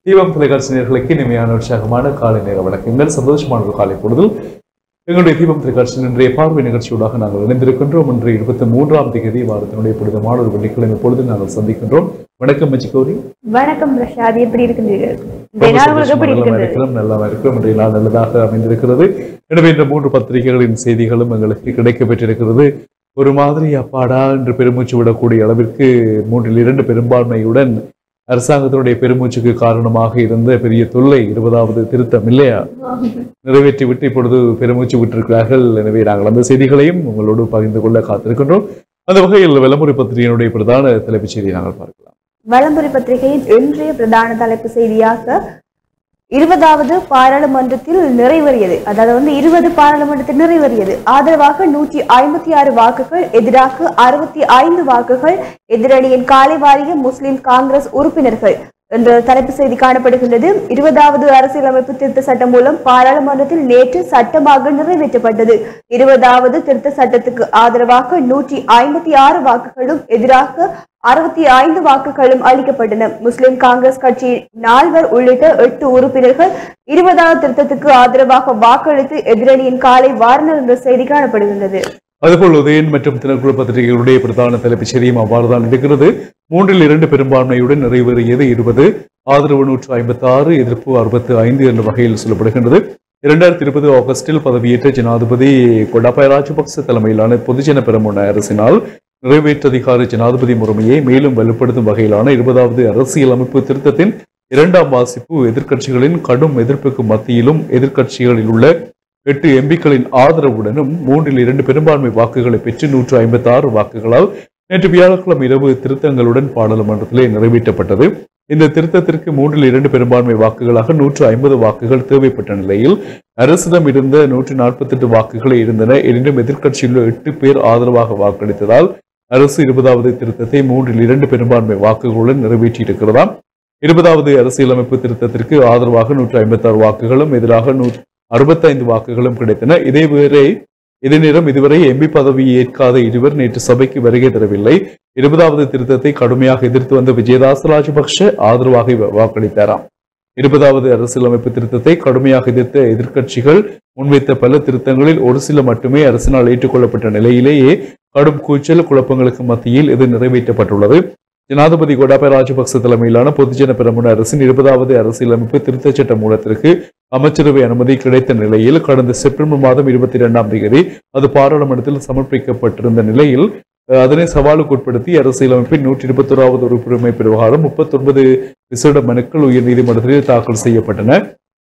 தீபம் தொலைக்காட்சி நேர்களுக்கு இனிமையான உற்சாகமான காலை நேர வணக்கங்கள் சந்தோஷமான ஒரு காலை பொழுதில் எங்களுடைய தீபம் தொலைக்காட்சியின் இன்றைய பார்வை நிகழ்ச்சியூடாக நாங்கள் இணைந்திருக்கின்றோம் இன்று இருபத்தி மூன்றாம் தேதி வாரத்தினுடைய புனிதமான ஒரு வெள்ளிக்கிழமை பொழுது நாங்கள் சந்திக்கின்றோம் வணக்கம் மச்சிகோரி வணக்கம் பிரசாத் எப்படி இருக்கின்றீர்கள் இந்த நாள் உங்களுக்கு எப்படி நல்லா இருக்கின்றது இருக்கிறோம் நல்லா இருக்கிறோம் இன்றைய நாள் நல்லதாக அமைந்திருக்கிறது எனவே இந்த மூன்று பத்திரிகைகளின் செய்திகளும் எங்களுக்கு கிடைக்கப் பெற்றிருக்கிறது ஒரு மாதிரி அப்பாடா என்று பெருமூச்சு விடக்கூடிய அளவிற்கு மூன்றில் இரண்டு பெரும்பான்மையுடன் அரசாங்கத்தினுடைய பெருமூச்சுக்கு காரணமாக இருந்த பெரிய தொல்லை இருபதாவது திருத்தம் இல்லையா நிறைவேற்றி விட்டு இப்பொழுது பெருமூச்சு விட்டிருக்கிறார்கள் எனவே நாங்கள் அந்த செய்திகளையும் உங்களோடு பகிர்ந்து கொள்ள காத்திருக்கின்றோம் அந்த வகையில் விளம்பர பத்திரிகையினுடைய பிரதான தலைப்புச் செய்தியை நாங்கள் பார்க்கலாம் வலம்புரி பத்திரிகையின் இன்றைய பிரதான தலைப்பு செய்தியாக இருபதாவது பாராளுமன்றத்தில் நிறைவேறியது அதாவது வந்து இருபது பாராளுமன்றத்தில் நிறைவேறியது ஆதரவாக நூற்றி ஐம்பத்தி ஆறு வாக்குகள் எதிராக அறுபத்தி ஐந்து வாக்குகள் எதிரணியின் காலை வாரிய முஸ்லிம் காங்கிரஸ் உறுப்பினர்கள் என்ற தலைப்பு செய்தி காணப்படுகின்றது இருபதாவது அரசியலமைப்பு திருத்த சட்டம் மூலம் பாராளுமன்றத்தில் நேற்று சட்டமாக நிறைவேற்றப்பட்டது இருபதாவது திருத்த சட்டத்துக்கு ஆதரவாக நூற்றி ஐம்பத்தி ஆறு வாக்குகளும் எதிராக அறுபத்தி ஐந்து வாக்குகளும் அளிக்கப்பட்டன முஸ்லிம் காங்கிரஸ் கட்சி நால்வர் உள்ளிட்ட எட்டு உறுப்பினர்கள் இருபதாவது திருத்தத்துக்கு ஆதரவாக வாக்களித்து எதிரணியின் காலை வாரினர் என்ற செய்தி காணப்படுகின்றது அதுபோல் உதயன் மற்றும் தினக்குழு பத்திரிகைகளுடைய பிரதான தலைப்புச் செய்தியும் அவ்வாறுதான் இருக்கிறது மூன்றில் இரண்டு பெரும்பான்மையுடன் நிறைவேறியது இருபது ஆதரவு நூற்று ஐம்பத்தி ஆறு எதிர்ப்பு அறுபத்து ஐந்து என்ற வகையில் சொல்லப்படுகின்றது இரண்டாயிரத்தி இருபது ஆகஸ்டில் பதவியேற்ற ஜனாதிபதி கொடாபாய ராஜபக்ச தலைமையிலான பொதுஜன பெரமுன அரசினால் நிறைவேற்றதிகார ஜனாதிபதி முறைமையை மேலும் வலுப்படுத்தும் வகையிலான இருபதாவது அரசியலமைப்பு திருத்தத்தின் இரண்டாம் வாசிப்பு எதிர்க்கட்சிகளின் கடும் எதிர்ப்புக்கு மத்தியிலும் எதிர்க்கட்சிகளில் உள்ள எட்டு எம்பிக்களின் ஆதரவுடனும் மூன்றில் இரண்டு பெரும்பான்மை வாக்குகளை பெற்று நூற்று ஐம்பத்தி ஆறு வாக்குகளால் நேற்று வியாழக்கிழமை இரவு திருத்தங்களுடன் பாராளுமன்றத்திலே நிறைவேற்றப்பட்டது இந்த திருத்தத்திற்கு மூன்றில் இரண்டு பெரும்பான்மை வாக்குகளாக நூற்று ஐம்பது வாக்குகள் தேவைப்பட்ட நிலையில் அரசிடம் இருந்த நூற்று நாற்பத்தெட்டு வாக்குகளே இருந்தன எனினும் எதிர்க்கட்சியில் உள்ள எட்டு பேர் ஆதரவாக வாக்களித்ததால் அரசு இருபதாவது திருத்தத்தை மூன்றில் இரண்டு பெரும்பான்மை வாக்குகளுடன் நிறைவேற்றியிருக்கிறதாம் இருபதாவது அரசியலமைப்பு திருத்தத்திற்கு ஆதரவாக நூற்று ஐம்பத்தி ஆறு வாக்குகளும் எதிராக நூ அறுபத்தைந்து வாக்குகளும் கிடைத்தன இதேவேளை இதே நேரம் இதுவரை எம்பி பதவி ஏற்காத இருவர் நேற்று சபைக்கு வருகை தரவில்லை இருபதாவது திருத்தத்தை கடுமையாக எதிர்த்து வந்த விஜயதாஸ் ராஜபக்ஷ ஆதரவாக வா- வாக்களித்தாராம் இருபதாவது அரசியலமைப்பு திருத்தத்தை கடுமையாக எதிர்த்த எதிர்க்கட்சிகள் முன்வைத்த பல திருத்தங்களில் ஒரு சில மட்டுமே அரசினால் ஏற்றுக்கொள்ளப்பட்ட நிலையிலேயே கடும் கூச்சல் குழப்பங்களுக்கு மத்தியில் இது நிறைவேற்றப்பட்டுள்ளது ஜனாதிபதி கோட்டாபய ராஜபக்ச தலைமையிலான பொதுஜன பெரமுன அரசின் இருபதாவது அரசியலமைப்பு திருத்தச் சட்ட மூலத்திற்கு அமைச்சரவை அனுமதி கிடைத்த நிலையில் கடந்த செப்டம்பர் மாதம் இருபத்தி இரண்டாம் தேதி அது பாராளுமன்றத்தில் சமர்ப்பிக்கப்பட்டிருந்த நிலையில் அஹ், அதனை சவாலுக்கு உட்படுத்தி அரசியலமைப்பின் நூற்றி இருபத்தோராவது உறுப்புரிமை பிரகாரம் முப்பத்தொன்பது விசேட மனுக்கள் உயர்நீதிமன்றத்தில் தாக்கல் செய்யப்பட்டன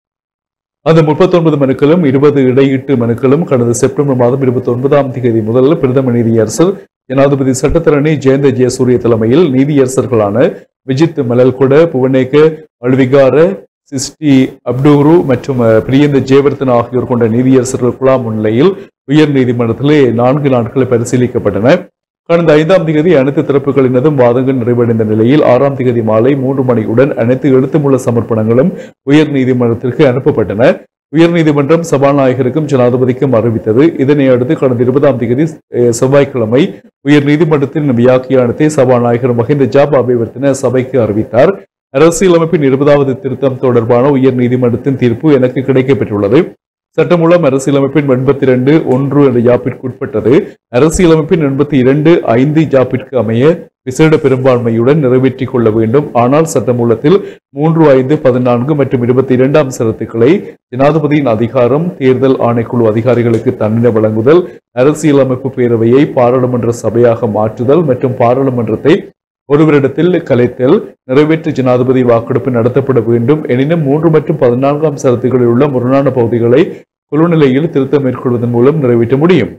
அந்த முப்பத்தொன்பது மனுக்களும் இருபது இடையீட்டு மனுக்களும் கடந்த செப்டம்பர் மாதம் இருபத்தி ஒன்பதாம் தேதி முதல் பிரதம நீதியரசர் ஜனாதிபதி சட்டத்தரணி ஜெயந்த ஜெயசூரிய தலைமையில் நீதியரசர்களான விஜித் மலல்கொட புவனேக அல்விகார சிஸ்டி அப்டூரு மற்றும் அஹ், பிரியந்த ஜெயவர்தன் ஆகியோர் கொண்ட நீதியரசர்கள் குழாம் முன்னிலையில் உயர் நீதிமன்றத்திலே நான்கு நாட்கள் பரிசீலிக்கப்பட்டன கடந்த ஐந்தாம் தேதி அனைத்து தரப்புகளினதும் வாதங்கள் நிறைவடைந்த நிலையில் ஆறாம் தேதி மாலை மூன்று மணியுடன் அனைத்து எழுத்துமுள்ள சமர்ப்பணங்களும் உயர் நீதிமன்றத்திற்கு அனுப்பப்பட்டன உயர் நீதிமன்றம் சபாநாயகருக்கும் ஜனாதிபதிக்கும் அறிவித்தது இதனை அடுத்து கடந்த இருபதாம் தேதி அஹ், செவ்வாய்க்கிழமை உயர் நீதிமன்றத்தின் வியாக்கியானத்தை சபாநாயகர் மஹிந்த ஜாப் அபிவர்த்தன சபைக்கு அறிவித்தார் அரசியலமைப்பின் இருபதாவது திருத்தம் தொடர்பான உயர் நீதிமன்றத்தின் தீர்ப்பு எனக்கு கிடைக்கப்பெற்றுள்ளது சட்டமூலம் அரசியலமைப்பின் எண்பத்தி இரண்டு ஒன்று என்ற ஜாப்பிற்கு உட்பட்டது அரசியலமைப்பின் எண்பத்தி இரண்டு ஐந்து ஜாப்பிற்கு அமைய விசேட பெரும்பான்மையுடன் நிறைவேற்றிக் கொள்ள வேண்டும் ஆனால் சட்டமூலத்தில் மூன்று ஐந்து பதினான்கு மற்றும் இருபத்தி இரண்டாம் சரத்துக்களை ஜனாதிபதியின் அதிகாரம் தேர்தல் ஆணைக்குழு அதிகாரிகளுக்கு தண்டனை வழங்குதல் அரசியலமைப்பு பேரவையை பாராளுமன்ற சபையாக மாற்றுதல் மற்றும் பாராளுமன்றத்தை ஒருவரிடத்தில் கலைத்தல் நிறைவேற்று ஜனாதிபதி வாக்கெடுப்பு நடத்தப்பட வேண்டும் எனினும் மூன்று மற்றும் பதினான்காம் சரத்துகளில் உள்ள முரணான பகுதிகளை குழுநிலையில் திருத்தம் மேற்கொள்வதன் மூலம் நிறைவேற்ற முடியும்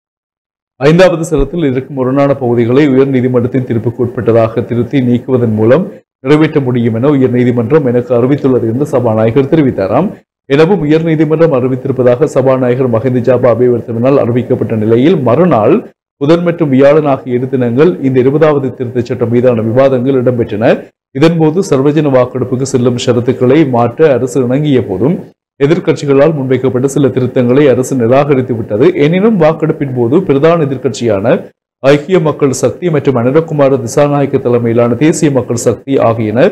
ஐந்தாவது சரத்தில் இருக்கும் முரணான பகுதிகளை உயர் நீதிமன்றத்தின் தீர்ப்புக்கு உட்பட்டதாக திருத்தி நீக்குவதன் மூலம் நிறைவேற்ற முடியும் என உயர் நீதிமன்றம் எனக்கு அறிவித்துள்ளது என்று சபாநாயகர் தெரிவித்தாராம் எனவும் உயர் நீதிமன்றம் அறிவித்திருப்பதாக சபாநாயகர் மஹிந்த ஜாபா அபிவர்த்தனால் அறிவிக்கப்பட்ட நிலையில் மறுநாள் புதன் மற்றும் வியாழன் ஆகிய இரு தினங்கள் இந்த இருபதாவது திருத்தச் சட்டம் மீதான விவாதங்கள் இடம்பெற்றன இதன்போது சர்வஜன வாக்கெடுப்புக்கு செல்லும் ஷரத்துக்களை மாற்ற அரசு இணங்கிய போதும் எதிர்க்கட்சிகளால் முன்வைக்கப்பட்ட சில திருத்தங்களை அரசு நிராகரித்து விட்டது எனினும் வாக்கெடுப்பின் போது பிரதான எதிர்க்கட்சியான ஐக்கிய மக்கள் சக்தி மற்றும் அனிரகுமார திசாநாயக்க தலைமையிலான தேசிய மக்கள் சக்தி ஆகியன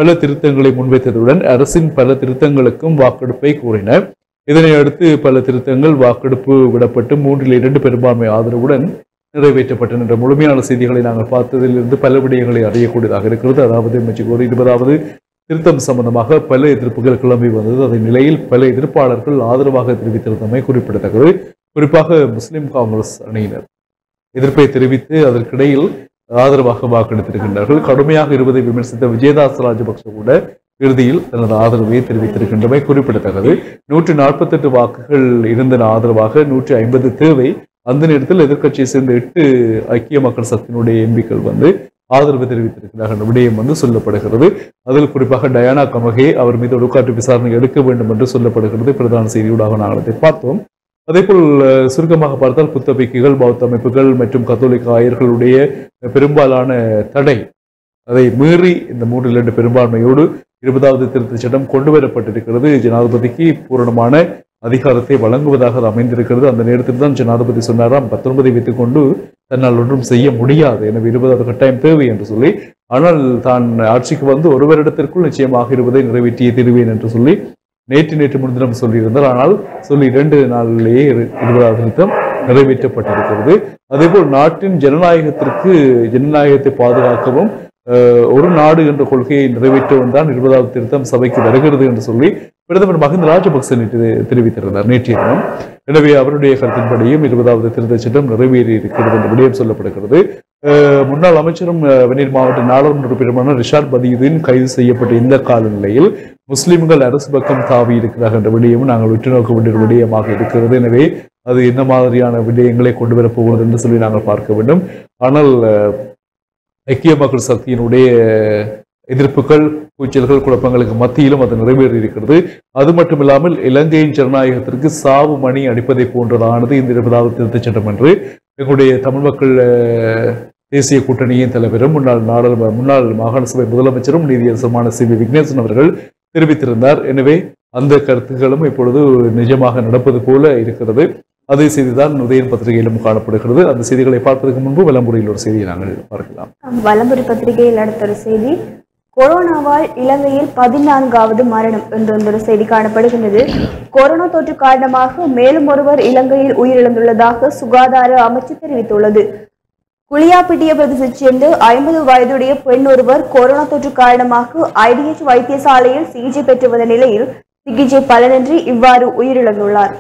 பல திருத்தங்களை முன்வைத்ததுடன் அரசின் பல திருத்தங்களுக்கும் வாக்கெடுப்பை கூறினர் இதனை அடுத்து பல திருத்தங்கள் வாக்கெடுப்பு விடப்பட்டு மூன்றில் இரண்டு பெரும்பான்மை ஆதரவுடன் நிறைவேற்றப்பட்டன என்ற முழுமையான செய்திகளை நாங்கள் பார்த்ததிலிருந்து பல விடயங்களை அறியக்கூடியதாக இருக்கிறது அதாவது மெச்சிகோர் இருபதாவது திருத்தம் சம்பந்தமாக பல எதிர்ப்புகள் கிளம்பி வந்தது அதன் நிலையில் பல எதிர்ப்பாளர்கள் ஆதரவாக தெரிவித்திருந்தமை குறிப்பிடத்தக்கது குறிப்பாக முஸ்லிம் காங்கிரஸ் அணியினர் எதிர்ப்பை தெரிவித்து அதற்கிடையில் ஆதரவாக வாக்கெடுத்திருக்கின்றார்கள் கடுமையாக இருப்பதை விமர்சித்த விஜயதாஸ் ராஜபக்ச கூட இறுதியில் தனது ஆதரவை தெரிவித்திருக்கின்றமை குறிப்பிடத்தக்கது நூற்றி நாற்பத்தெட்டு வாக்குகள் இருந்தன ஆதரவாக நூற்றி ஐம்பது தேவை அந்த நேரத்தில் எதிர்க்கட்சியை சேர்ந்த எட்டு ஐக்கிய மக்கள் சக்தியினுடைய எம்பிக்கள் வந்து ஆதரவு தெரிவித்திருக்கிறார்கள் என்ற விடயம் வந்து சொல்லப்படுகிறது அதில் குறிப்பாக டயானா கமகே அவர் மீது ஒடுக்காட்டு விசாரணை எடுக்க வேண்டும் என்று சொல்லப்படுகிறது பிரதான செய்தியூடாக நாங்கள் அதை பார்த்தோம் அதேபோல் அஹ், சுருக்கமாக பார்த்தால் புத்தபிக்குகள் பௌத்த அமைப்புகள் மற்றும் கத்தோலிக்க ஆயர்களுடைய பெரும்பாலான தடை அதை மீறி இந்த மூன்றில் இரண்டு பெரும்பான்மையோடு இருபதாவது திருத்தச் சட்டம் கொண்டு வரப்பட்டிருக்கிறது ஜனாதிபதிக்கு பூரணமான அதிகாரத்தை வழங்குவதாக அது அமைந்திருக்கிறது அந்த நேரத்தில் தான் ஜனாதிபதி சொன்னாராம் பத்தொன்பதை வைத்துக் கொண்டு தன்னால் ஒன்றும் செய்ய முடியாது எனவே இருபதாவது கட்டாயம் தேவை என்று சொல்லி ஆனால் தான் ஆட்சிக்கு வந்து ஒரு வருடத்திற்குள் நிச்சயமாக இருபதை நிறைவேற்றியே தருவேன் என்று சொல்லி நேற்று நேற்று முன்தினம் சொல்லியிருந்தார் ஆனால் சொல்லி இரண்டு நாளிலேயே இரு- இருபதாவது திருத்தம் நிறைவேற்றப்பட்டிருக்கிறது அதேபோல் நாட்டின் ஜனநாயகத்திற்கு ஜனநாயகத்தை பாதுகாக்கவும் அஹ், ஒரு நாடு என்ற கொள்கையை நிறைவேற்றவும் தான் இருபதாவது திருத்தம் சபைக்கு வருகிறது என்று சொல்லி பிரதமர் மஹிந்த ராஜபக்ச நேற்று தெரிவித்திருந்தார் நேற்றைய தினம் எனவே அவருடைய கருத்தின்படியும் இருபதாவது திருத்தச் சட்டம் நிறைவேறி இருக்கிறது என்ற விடயம் சொல்லப்படுகிறது அஹ், முன்னாள் அமைச்சரும் அஹ், வெந்நீர் மாவட்ட நாடாளுமன்ற உறுப்பினருமான ரிஷாட் பதியுதீன் கைது செய்யப்பட்ட இந்த காலநிலையில் முஸ்லிம்கள் அரசு பக்கம் தாவி இருக்கிறார்கள் என்ற விடயமும் நாங்கள் உற்று நோக்க வேண்டிய ஒரு விடயமாக இருக்கிறது எனவே அது என்ன மாதிரியான விடயங்களை கொண்டு வரப் போகிறது என்று சொல்லி நாங்கள் பார்க்க வேண்டும் ஆனால் அஹ், ஐக்கிய மக்கள் சக்தியினுடைய எதிர்ப்புகள் கூச்சல்கள் குழப்பங்களுக்கு மத்தியிலும் அது நிறைவேறி இருக்கிறது அது மட்டுமில்லாமல் இலங்கையின் ஜனநாயகத்திற்கு சாவு மணி அடிப்பதை போன்றதானது இந்த இருபதாவது திருத்தச் சட்டம் என்று எங்களுடைய தமிழ் மக்கள் அஹ், தேசிய கூட்டணியின் தலைவரும் முன்னாள் நாடாளுமன்ற முன்னாள் மாகாண சபை முதலமைச்சரும் நீதியரசருமான சி வி விக்னேசன் அவர்கள் தெரிவித்திருந்தார் எனவே அந்த கருத்துக்களும் இப்பொழுது நிஜமாக நடப்பது போல இருக்கிறது அதே செய்திதான் உதயன் பத்திரிகையிலும் காணப்படுகிறது அந்த செய்திகளை பார்ப்பதற்கு முன்பு விளம்புரையில் ஒரு செய்தியை நாங்கள் பார்க்கலாம் வலம்புரி பத்திரிகையில் அடுத்த ஒரு செய்தி கொரோனாவால் இலங்கையில் பதினான்காவது மரணம் என்ற ஒரு செய்தி காணப்படுகின்றது கொரோனா தொற்று காரணமாக மேலும் ஒருவர் இலங்கையில் உயிரிழந்துள்ளதாக சுகாதார அமைச்சு தெரிவித்துள்ளது குளியாப்பிட்டிய பிரதேசத்தைச் சேர்ந்த ஐம்பது வயதுடைய பெண் ஒருவர் கொரோனா தொற்று காரணமாக ஐடிஎச் வைத்தியசாலையில் சிகிச்சை பெற்று வந்த நிலையில் சிகிச்சை பலனின்றி இவ்வாறு உயிரிழந்துள்ளார்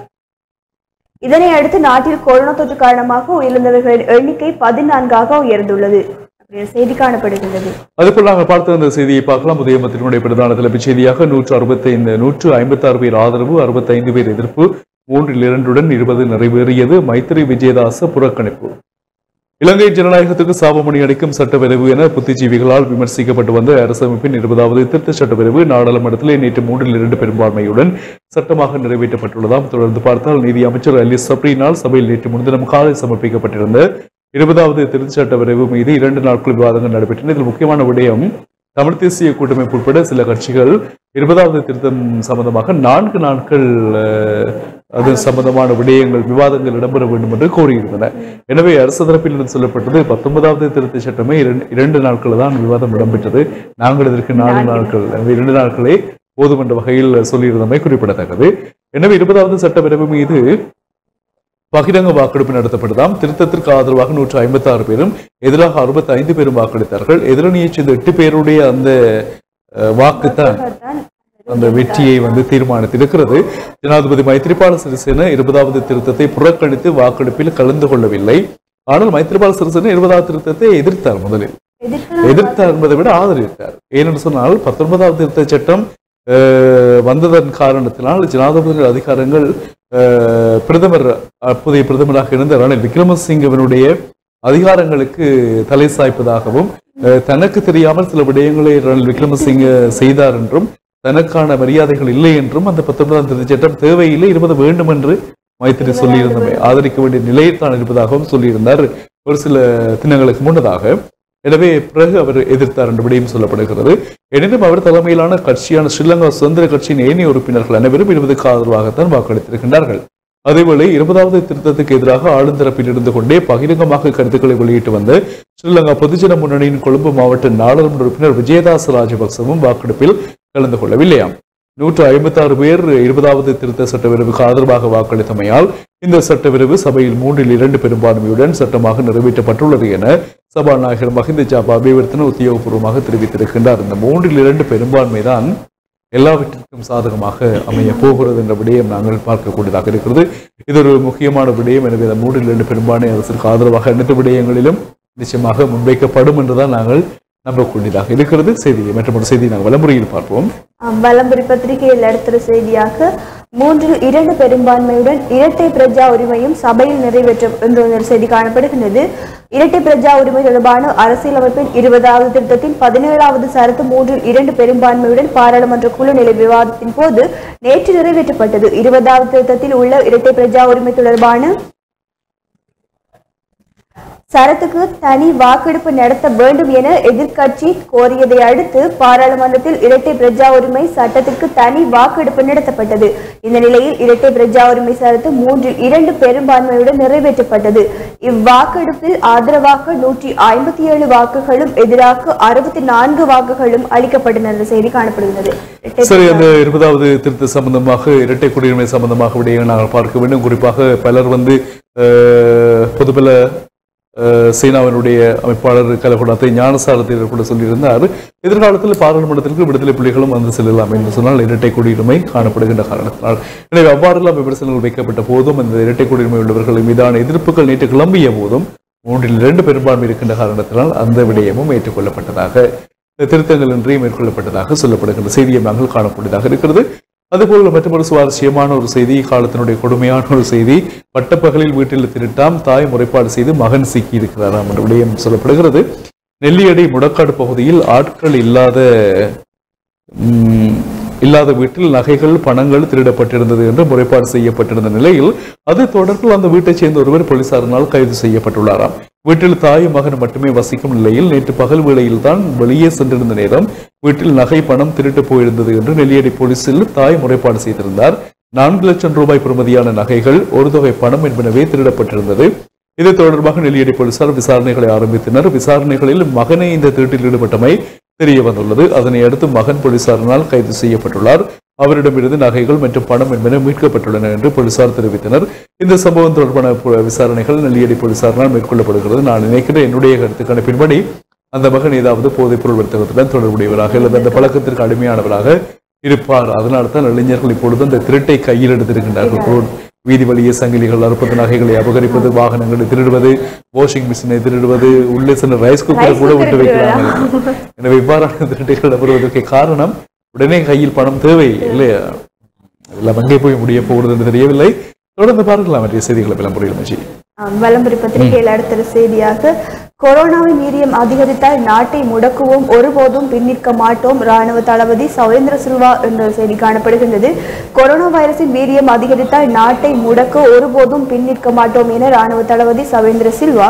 இதனை அடுத்து நாட்டில் கொரோனா தொற்று காரணமாக உயிரிழந்தவர்களின் எண்ணிக்கை பதினான்காக உயர்ந்துள்ளது அப்படின்ற செய்தி காணப்படுகின்றது அதுபோல் நாங்கள் பார்த்த அந்த செய்தியை பார்க்கலாம் உதயமத்தினுடைய பிரதான தலைப்புச் செய்தியாக நூற்று அறுபத்தைந்து நூற்று ஐம்பத்தி ஆறு பேர் ஆதரவு அறுபத்தைந்து பேர் எதிர்ப்பு மூன்றில் இரண்டுடன் இருபது நிறைவேறியது மைத்திரி விஜயதாச புறக்கணிப்பு இலங்கை ஜனநாயகத்துக்கு சாபமணி அடிக்கும் சட்டப்பிரிவு என புத்திஜீவிகளால் விமர்சிக்கப்பட்டு வந்த அரசமைப்பின் இருபதாவது திருத்த சட்டப்பிரிவு நாடாளுமன்றத்திலே நேற்று மூன்றில் இரண்டு பெரும்பான்மையுடன் சட்டமாக நிறைவேற்றப்பட்டுள்ளதாம் தொடர்ந்து பார்த்தால் நீதி அமைச்சர் அலி சப்ரினால் சபையில் நேற்று முன்தினம் காலை சமர்ப்பிக்கப்பட்டிருந்த இருபதாவது திருத்த சட்டப்பிரிவு மீது இரண்டு நாட்கள் விவாதங்கள் நடைபெற்றன இதில் முக்கியமான விடயம் தமிழ் தேசிய கூட்டமைப்பு உட்பட சில கட்சிகள் இருபதாவது திருத்தம் சம்பந்தமாக நான்கு நாட்கள் அஹ், அது சம்பந்தமான விடயங்கள் விவாதங்கள் இடம்பெற வேண்டும் என்று கோரியிருந்தன எனவே அரசு தரப்பிலிருந்து சொல்லப்பட்டது பத்தொன்பதாவது திருத்த சட்டமே இரண்டு இரண்டு நாட்கள் தான் விவாதம் இடம்பெற்றது நாங்கள் இதற்கு நான்கு நாட்கள் எனவே இரண்டு நாட்களே போதும் என்ற வகையில் சொல்லியிருந்தமை குறிப்பிடத்தக்கது எனவே இருபதாவது சட்டப்பிரிவு மீது பகிரங்க வாக்கெடுப்பு நடத்தப்பட்டதாம் திருத்தத்திற்கு ஆதரவாக நூற்று ஐம்பத்தி ஆறு பேரும் எதிராக அறுபத்தி ஐந்து பேரும் வாக்களித்தார்கள் எதிரணியைச் சேர்ந்த எட்டு பேருடைய அந்த அஹ், வாக்குத்தான் அந்த வெற்றியை வந்து தீர்மானித்திருக்கிறது ஜனாதிபதி மைத்ரிபால சிறிசேன இருபதாவது திருத்தத்தை புறக்கணித்து வாக்கெடுப்பில் கலந்து கொள்ளவில்லை ஆனால் மைத்ரிபால சிறிசேன இருபதாவது திருத்தத்தை எதிர்த்தார் முதலில் எதிர்த்தார் என்பதை விட ஆதரித்தார் ஏனென்று சொன்னால் பத்தொன்பதாவது திருத்த சட்டம் அஹ், வந்ததன் காரணத்தினால் ஜனாதிபதி அதிகாரங்கள் அஹ், பிரதமர் அப்போதைய பிரதமராக இருந்த ரணில் விக்ரமசிங்கவனுடைய அதிகாரங்களுக்கு தலை சாய்ப்பதாகவும் அஹ், தனக்கு தெரியாமல் சில விடயங்களை ரணில் விக்ரமசிங்க செய்தார் என்றும் தனக்கான மரியாதைகள் இல்லை என்றும் அந்த பத்தொன்பதாம் தேதி சட்டம் தேவையில்லை இருப்பது வேண்டும் என்று மைத்திரி சொல்லியிருந்தமை ஆதரிக்க வேண்டிய நிலையில் தான் இருப்பதாகவும் சொல்லியிருந்தார் ஒரு சில தினங்களுக்கு முன்னதாக எனவே பிறகு அவர் எதிர்த்தார் என்ற விடயம் சொல்லப்படுகிறது எனினும் அவர் தலைமையிலான கட்சியான ஸ்ரீலங்கா சுதந்திர கட்சியின் ஏனைய உறுப்பினர்கள் அனைவரும் இருபதுக்கு ஆதரவாகத்தான் வாக்களித்திருக்கின்றார்கள் அதேவேளை இருபதாவது திருத்தத்துக்கு எதிராக ஆளுந்தரப்பில் இருந்து கொண்டே பகிரங்கமாக கருத்துக்களை வெளியிட்டு வந்த ஸ்ரீலங்கா பொதுஜன முன்னணியின் கொழும்பு மாவட்ட நாடாளுமன்ற உறுப்பினர் விஜயதாச ராஜபக்சவும் வாக்கெடுப்பில் கலந்து கொள்ளவில்லையாம் நூற்று ஐம்பத்தாறு பேர் இருபதாவது திருத்த சட்டவிரைவுக்கு ஆதரவாக வாக்களித்தமையால் இந்த சட்டவிரைவு சபையில் மூன்றில் இரண்டு பெரும்பான்மையுடன் சட்டமாக நிறைவேற்றப்பட்டுள்ளது என சபாநாயகர் மஹிந்த ஜாபா அபிவர்த்தன உத்தியோகபூர்வமாக தெரிவித்திருக்கின்றார் இந்த மூன்றில் இரண்டு பெரும்பான்மைதான் எல்லாவற்றிற்கும் சாதகமாக அமைய போகிறது என்ற விடயம் நாங்கள் பார்க்கக்கூடியதாக இருக்கிறது இது ஒரு முக்கியமான விடயம் எனவே இந்த மூன்றில் இரண்டு பெரும்பான்மை அரசிற்கு ஆதரவாக அனைத்து விடயங்களிலும் நிச்சயமாக முன்வைக்கப்படும் என்றுதான் நாங்கள் நம்பக்கூடியதாக இருக்கிறது செய்தியை மற்றொரு செய்தி நாங்கள் வலமுறையில் பார்ப்போம் வலம்புரி பத்திரிகையில் அடுத்த செய்தியாக மூன்றில் இரண்டு பெரும்பான்மையுடன் இரட்டை பிரஜா உரிமையும் சபையில் நிறைவேற்றும் என்ற ஒரு செய்தி காணப்படுகின்றது இரட்டை பிரஜா உரிமை தொடர்பான அரசியலமைப்பின் இருபதாவது திருத்தத்தின் பதினேழாவது சரத்து மூன்றில் இரண்டு பெரும்பான்மையுடன் பாராளுமன்ற குழு நிலை விவாதத்தின் போது நேற்று நிறைவேற்றப்பட்டது இருபதாவது திருத்தத்தில் உள்ள இரட்டை பிரஜா உரிமை தொடர்பான சரத்துக்கு தனி வாக்கெடுப்பு நடத்த வேண்டும் என எதிர்க்கட்சி கோரியதை அடுத்து பாராளுமன்றத்தில் இரட்டை பிரஜா உரிமை சட்டத்திற்கு தனி வாக்கெடுப்பு நடத்தப்பட்டது இந்த நிலையில் இரட்டை பிரஜா உரிமை சரத்து மூன்றில் இரண்டு பெரும்பான்மையுடன் நிறைவேற்றப்பட்டது இவ்வாக்கெடுப்பில் ஆதரவாக நூற்றி ஐம்பத்தி ஏழு வாக்குகளும் எதிராக அறுபத்தி நான்கு வாக்குகளும் அளிக்கப்பட்டன என்ற செய்தி காணப்படுகிறது இரட்டை சரி அந்த இருபதாவது திருத்த சம்பந்தமாக இரட்டை குடியுரிமை சம்பந்தமாக விடயங்கள் நாங்கள் பார்க்க வேண்டும் குறிப்பாக பலர் வந்து அஹ், பொதுபல அஹ், சீனாவினுடைய அமைப்பாளர் கலகுடாத்தை ஞானசாரத்தில் கூட சொல்லியிருந்தார் எதிர்காலத்தில் பாராளுமன்றத்திற்கு விடுதலை புலிகளும் வந்து செல்லலாம் என்று சொன்னால் இரட்டை குடியுரிமை காணப்படுகின்ற காரணத்தினால் எனவே அவ்வாறெல்லாம் விமர்சனங்கள் வைக்கப்பட்ட போதும் இந்த இரட்டை குடியுரிமை உள்ளவர்கள் மீதான எதிர்ப்புகள் நேற்று கிளம்பிய போதும் மூன்றில் இரண்டு பெரும்பான்மை இருக்கின்ற காரணத்தினால் அந்த விடயமும் ஏற்றுக்கொள்ளப்பட்டதாக திருத்தங்கள் இன்றி மேற்கொள்ளப்பட்டதாக சொல்லப்படுகின்ற செய்தியை நாங்கள் காணக்கூடியதாக இருக்கிறது அதுபோல் மற்றொரு சுவாரஸ்யமான ஒரு செய்தி காலத்தினுடைய கொடுமையான ஒரு செய்தி பட்டப்பகலில் வீட்டில் திருட்டாம் தாய் முறைப்பாடு செய்து மகன் சிக்கி இருக்கிறாராம் என்ற விடயம் சொல்லப்படுகிறது நெல்லியடி முடக்காடு பகுதியில் ஆட்கள் இல்லாத உம், இல்லாத வீட்டில் நகைகள் பணங்கள் திருடப்பட்டிருந்தது என்று முறைப்பாடு செய்யப்பட்டிருந்த நிலையில் அது தொடர்பில் அந்த வீட்டைச் சேர்ந்த ஒருவர் போலீசாரினால் கைது செய்யப்பட்டுள்ளாராம் வீட்டில் தாயும் மகன் மட்டுமே வசிக்கும் நிலையில் நேற்று பகல் வேளையில் தான் வெளியே சென்றிருந்த நேரம் வீட்டில் நகை பணம் திருட்டு போயிருந்தது என்று நெல்லியடி போலீசில் தாய் முறைப்பாடு செய்திருந்தார் நான்கு லட்சம் ரூபாய் பெறுமதியான நகைகள் ஒரு தொகை பணம் என்பனவே திருடப்பட்டிருந்தது இது தொடர்பாக நெல்லியடி போலீசார் விசாரணைகளை ஆரம்பித்தனர் விசாரணைகளில் மகனே இந்த திருட்டில் ஈடுபட்டமை தெரிய வந்துள்ளது அதனை அடுத்து மகன் போலீசாரினால் கைது செய்யப்பட்டுள்ளார் அவரிடமிருந்து நகைகள் மற்றும் பணம் என்பன மீட்கப்பட்டுள்ளன என்று போலீசார் தெரிவித்தனர் இந்த சம்பவம் தொடர்பான பு- விசாரணைகள் நெல்லியடி போலீசாரினால் மேற்கொள்ளப்படுகிறது நான் நினைக்கிறேன் என்னுடைய கருத்து கணிப்பின்படி அந்த மகன் ஏதாவது போதைப் பொருள் வர்த்தகத்துடன் தொடர்புடையவராக அல்லது அந்த பழக்கத்திற்கு அடிமையானவராக இருப்பார் அதனால தான் இளைஞர்கள் இப்பொழுது அந்த திருட்டை கையில் எடுத்திருக்கின்றார்கள் ரோட் வீதி வழியே சங்கிலிகள் அறுப்பது நகைகளை அபகரிப்பது வாகனங்களை திருடுவது வாஷிங் மிஷினை திருடுவது உள்ளே சென்ற ரைஸ் குக்கரை Rice கூட cooker விட்டு வைக்கிறாங்க திருடுவதா? எனவே இவ்வாறான திருட்டுகள் வருவதற்கு காரணம் உடனே கையில் பணம் தேவை இல்லையா எல்லாம் அங்கே போய் முடிய போகிறது என்று தெரியவில்லை தொடர்ந்து பார்க்கலாம் மற்ற செய்திகளை விளம்பரம் மச்சி ஆம், வலம்புரி பத்திரிகையில் அடுத்த செய்தியாக கொரோனாவின் வீரியம் அதிகரித்தால் நாட்டை முடக்குவோம் ஒருபோதும் பின்னிற்க மாட்டோம் ராணுவ தளபதி சௌரேந்திர சில்வா என்ற செய்தி காணப்படுகின்றது கொரோனா வைரஸின் வீரியம் அதிகரித்தால் நாட்டை முடக்க ஒருபோதும் பின்னிற்க மாட்டோம் என ராணுவ தளபதி சவேந்திர சில்வா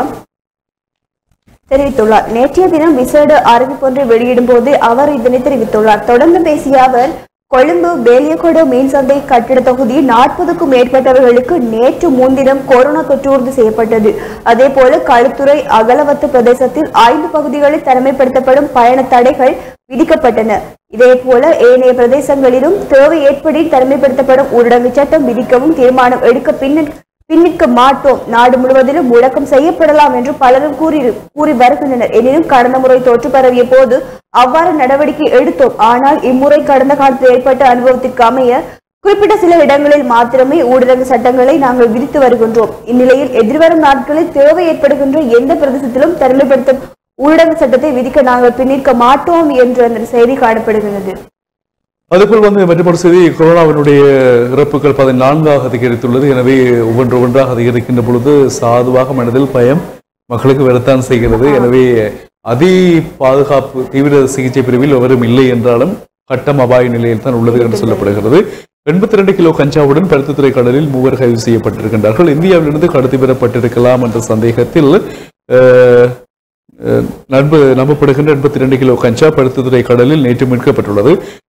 தெரிவித்துள்ளார் நேற்றைய தினம் விசேட அறிவிப்பொன்றை வெளியிடும் போது அவர் இதனை தெரிவித்துள்ளார் தொடர்ந்து பேசிய அவர் கொழும்பு பேலியகொட மீன் சந்தை கட்டிட தொகுதியில் நாற்பதுக்கும் மேற்பட்டவர்களுக்கு நேற்று முன்தினம் கொரோனா தொற்று உறுதி செய்யப்பட்டது அதே போல களுத்துறை அகலவத்து பிரதேசத்தில் ஐந்து பகுதிகளில் தனிமைப்படுத்தப்படும் பயண தடைகள் விதிக்கப்பட்டன இதே போல ஏனைய பிரதேசங்களிலும் தேவை ஏற்படில் தனிமைப்படுத்தப்படும் ஊரடங்கு சட்டம் விதிக்கவும் தீர்மானம் எடுக்க பின்னர் பின்னிற்க மாட்டோம் நாடு முழுவதிலும் முழக்கம் செய்யப்படலாம் என்று பலரும் கூறி கூறி வருகின்றனர் எனினும் கடந்த முறை தொற்று பரவிய போது அவ்வாறு நடவடிக்கை எடுத்தோம் ஆனால் இம்முறை கடந்த காலத்தில் ஏற்பட்ட அனுபவத்திற்கு அமைய குறிப்பிட்ட சில இடங்களில் மாத்திரமே ஊரடங்கு சட்டங்களை நாங்கள் விதித்து வருகின்றோம் இந்நிலையில் எதிர்வரும் நாட்களில் தேவை ஏற்படுகின்ற எந்த பிரதேசத்திலும் தனிமைப்படுத்தும் ஊரடங்கு சட்டத்தை விதிக்க நாங்கள் பின்னிற்க மாட்டோம் என்று அந்த செய்தி காணப்படுகிறது அதுபோல் வந்து மற்றொரு செய்தி கொரோனாவினுடைய இறப்புகள் பதினான்காக அதிகரித்துள்ளது எனவே ஒவ்வொன்று ஒன்றாக அதிகரிக்கின்ற பொழுது சாதுவாக மனதில் பயம் மக்களுக்கு வரத்தான் செய்கிறது எனவே அதி பாதுகாப்பு தீவிர சிகிச்சை பிரிவில் எவரும் இல்லை என்றாலும் கட்டம் அபாய நிலையில் தான் உள்ளது என்று சொல்லப்படுகிறது எண்பத்தி ரெண்டு கிலோ கஞ்சாவுடன் பருத்தித்துறை கடலில் மூவர் கைது செய்யப்பட்டிருக்கின்றார்கள் இந்தியாவிலிருந்து கடத்தி பெறப்பட்டிருக்கலாம் என்ற சந்தேகத்தில் அஹ், அஹ், நண்பு நம்பப்படுகின்ற எண்பத்தி ரெண்டு கிலோ கஞ்சா பருத்தித்துறை கடலில் நேற்று மீட்கப்பட்டுள்ளது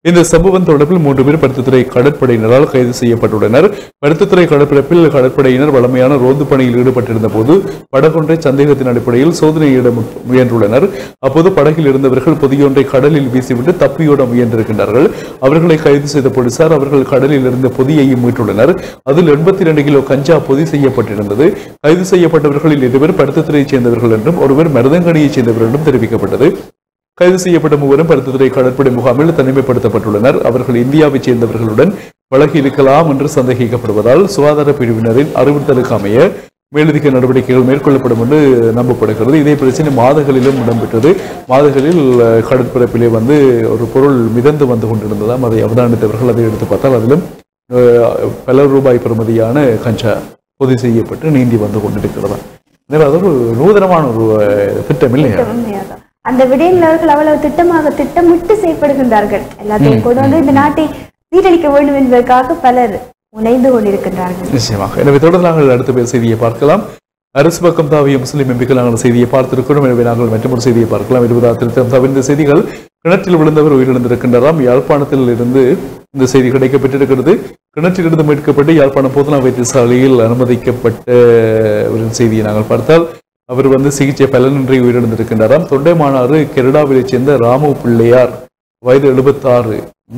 இந்த சம்பவம் தொடர்பில் மூன்று பேர் பருத்தித்துறை கடற்படையினரால் கைது செய்யப்பட்டுள்ளனர் பருத்தித்துறை கடற்பரப்பில் கடற்படையினர் வளமையான ரோந்து பணியில் ஈடுபட்டிருந்த போது படகொன்றை சந்தேகத்தின் அடிப்படையில் சோதனையிட மு- முயன்றுள்ளனர் அப்போது படகில் இருந்தவர்கள் பொதியொன்றை கடலில் வீசிவிட்டு தப்பியோட முயன்றிருக்கின்றார்கள் அவர்களை கைது செய்த போலீசார் அவர்கள் கடலில் இருந்த பொதியையும் மீட்டுள்ளனர் அதில் எண்பத்தி இரண்டு கிலோ கஞ்சா பொதி செய்யப்பட்டிருந்தது கைது செய்யப்பட்டவர்களில் இருவர் பருத்தித்துறையைச் சேர்ந்தவர்கள் என்றும் ஒருவர் மருதங்கடியைச் சேர்ந்தவர் என்றும் தெரிவிக்கப்பட்டது கைது செய்யப்பட்ட மூவரும் பருத்தித்துறை கடற்படை முகாமில் தனிமைப்படுத்தப்பட்டுள்ளனர் அவர்கள் இந்தியாவைச் சேர்ந்தவர்களுடன் பழகி இருக்கலாம் என்று சந்தேகிக்கப்படுவதால் சுகாதார பிரிவினரின் அறிவுறுத்தலுக்கு அமைய மேலதிக நடவடிக்கைகள் மேற்கொள்ளப்படும் என்று நம்பப்படுகிறது இதே பிரச்சனை மாதகளிலும் இடம்பெற்றது மாதகளில் அஹ், கடற்பரப்பிலே வந்து ஒரு பொருள் மிதந்து வந்து கொண்டிருந்ததாம் அதை அவதானித்தவர்கள் அதை எடுத்து பார்த்தால் அதிலும் அஹ், பல ரூபாய் பெறுமதியான கஞ்சா பொதி செய்யப்பட்டு நீந்தி வந்து கொண்டிருக்கிறதா எனவே அது ஒரு நூதனமான ஒரு அஹ், திட்டம் இல்லையா உண்மையாக. அந்த விடயங்கள் அவர்கள் அவ்வளவு திட்டமாக திட்டமிட்டு செயல்படுகின்றார்கள் எல்லாத்தையும் கொண்டு வந்து இந்த நாட்டை சீரழிக்க வேண்டும் என்பதற்காக பலர் முனைந்து கொண்டிருக்கின்றார்கள் நிச்சயமாக எனவே தொடர்ந்து நாங்கள் அடுத்த பேர் செய்தியை பார்க்கலாம் அரசு பக்கம் தாவிய முஸ்லிம் எம்பிக்கள் நாங்கள் செய்தியை பார்த்திருக்கிறோம் எனவே நாங்கள் மற்றொரு செய்தியை பார்க்கலாம் இருபதாம் திருத்தம் தவிர்ந்த செய்திகள் கிணற்றில் விழுந்தவர் உயிரிழந்திருக்கின்றாராம் யாழ்ப்பாணத்தில் இருந்து இந்த செய்தி கிடைக்கப்பட்டிருக்கிறது கிணற்றிலிருந்து மீட்கப்பட்டு யாழ்ப்பாணம் போதனா வைத்தியசாலையில் அனுமதிக்கப்பட்ட ஒரு செய்தியை நாங்கள் பார்த்தால் அவர் வந்து சிகிச்சை பலனின்றி உயிரிழந்திருக்கின்றாராம் தொண்டைமானாறு கெரடாவிலைச் சேர்ந்த ராமு பிள்ளையார் வயது எழுபத்தாறு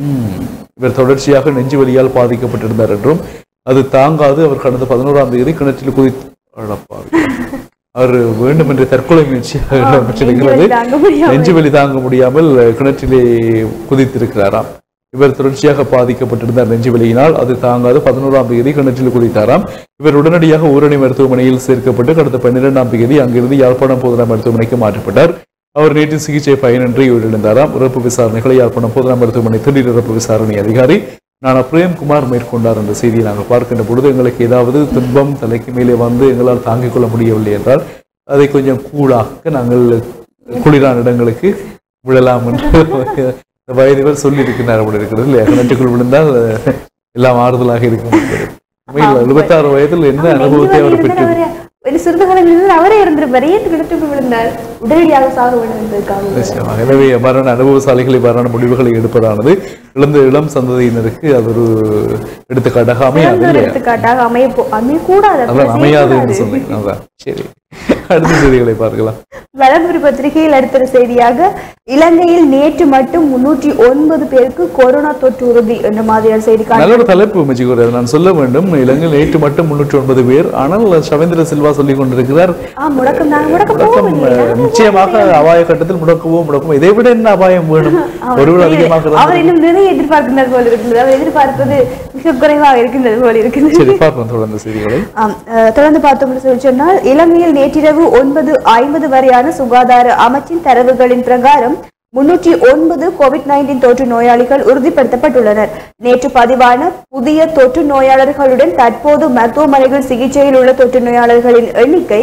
இவர் தொடர்ச்சியாக நெஞ்சு வலியால் பாதிக்கப்பட்டிருந்தார் என்றும் அது தாங்காது அவர் கடந்த பதினோராம் தேதி கிணற்றில் குதித்து அடப்பாவி. அவர் வேண்டும் என்று தற்கொலை முயற்சியாக இடம்பெற்றிருக்கிறது நெஞ்சுவலி தாங்க முடியாமல். நெஞ்சு வலி தாங்க முடியாமல் கிணற்றிலே குதித்திருக்கிறாராம் இவர் தொடர்ச்சியாக பாதிக்கப்பட்டிருந்தார் நெஞ்சு வலியினால் அது தாங்காது பதினோராம் தேதி கிணற்றில் குதித்தாராம் இவர் உடனடியாக ஊரணி மருத்துவமனையில் சேர்க்கப்பட்டு கடந்த பன்னிரெண்டாம் தேதி அங்கிருந்து யாழ்ப்பாணம் போதனா மருத்துவமனைக்கு மாற்றப்பட்டார் அவர் நேற்று சிகிச்சை பயனின்றி உயிரிழந்தாராம் இறப்பு விசாரணைகளை யாழ்ப்பாணம் போதனா மருத்துவமனை திடீர் இறப்பு விசாரணை அதிகாரி நான் பிரேம்குமார் மேற்கொண்டார் என்ற செய்தியை நாங்கள் பார்க்கின்ற பொழுது எங்களுக்கு ஏதாவது துன்பம் தலைக்கு மேலே வந்து எங்களால் தாங்கிக் கொள்ள முடியவில்லை என்றால் அதை கொஞ்சம் கூழாக்க நாங்கள் குளிரான இடங்களுக்கு விழலாம் என்று இந்த வயதிவர் சொல்லி இருக்கிறார் அப்படி இருக்கிறது இல்லையா கிணற்றுக்குள் விழுந்தால் எல்லாம் ஆறுதலாக இருக்கும் என்பது. உண்மையில் எழுபத்தாறு வயதில் என்ன அனுபவத்தை அவர் பெற்று ஒரு சிறிது காலங்களில் அவரே இருந்திருப்பார் ஏன் கிணற்றுக்கு விழுந்தார் உடனடியாக சாக வேண்டும் என்பதற்காக நிச்சயமாக எனவே மரண அனுபவசாலிகளை மரண முடிவுகளை எடுப்பதானது இழந்த இளம் சந்ததியினருக்கு அது ஒரு எடுத்துக்காட்டாக அமையாது ஒரு இல்லையா எடுத்துக்காட்டாக அமைய போ- அமையக்கூடாது அப்படி அதான் அமையாது என்று செய்யக்கூடாது. சொன்னேன் அதான் சரி அடுத்த செய்திகளை பார்க்கலாம் வலம்புரி பத்திரிகையில் அடுத்த செய்தியாக இலங்கையில் நேற்று மட்டும் முன்னூற்றி ஒன்பது பேருக்கு கொரோனா தொற்று உறுதி என்ற மாதிரியான செய்தி காண நல்ல ஒரு தலைப்பு மெச்சிகோர் நான் சொல்ல வேண்டும் இலங்கையில் நேற்று மட்டும் முன்னூற்றி ஒன்பது பேர் ஆனால் சவேந்திர சில்வா சொல்லிக் கொண்டிருக்கிறார் ஆ முடக்கம் நாங்க முடக்க முடக்கம் போகவில்லை அஹ், நிச்சயமாக அபாய கட்டத்தில் முடக்கவோ முடக்கமோ இதை விட என்ன அபாயம் வேணும் ஒருவர் அதிகமாக அவர் இருந்தால் இன்னும் நிறைய எதிர்பார்க்கின்றது போல இருக்கின்றது அவர் எதிர்பார்ப்பது மிக குறைவாக இருக்கின்றது போல இருக்கின்றது சரி பார்ப்போம் தொடர்ந்து செய்திகளை ஆம், அஹ், தொடர்ந்து பார்த்தோம் என்று சொல்லி சொன்னால் இலங்கையில் நேற்றிரவு ஒன்பது ஐம்பது வரையான சுகாதார அமைச்சின் தரவுகளின் பிரகாரம் முன்னூற்றி ஒன்பது கோவிட் நைன்டீன் தொற்று நோயாளிகள் உறுதிப்படுத்தப்பட்டுள்ளனர் நேற்று பதிவான புதிய தொற்று நோயாளர்களுடன் தற்போது மருத்துவமனைகள் சிகிச்சையில் உள்ள தொற்று நோயாளர்களின் எண்ணிக்கை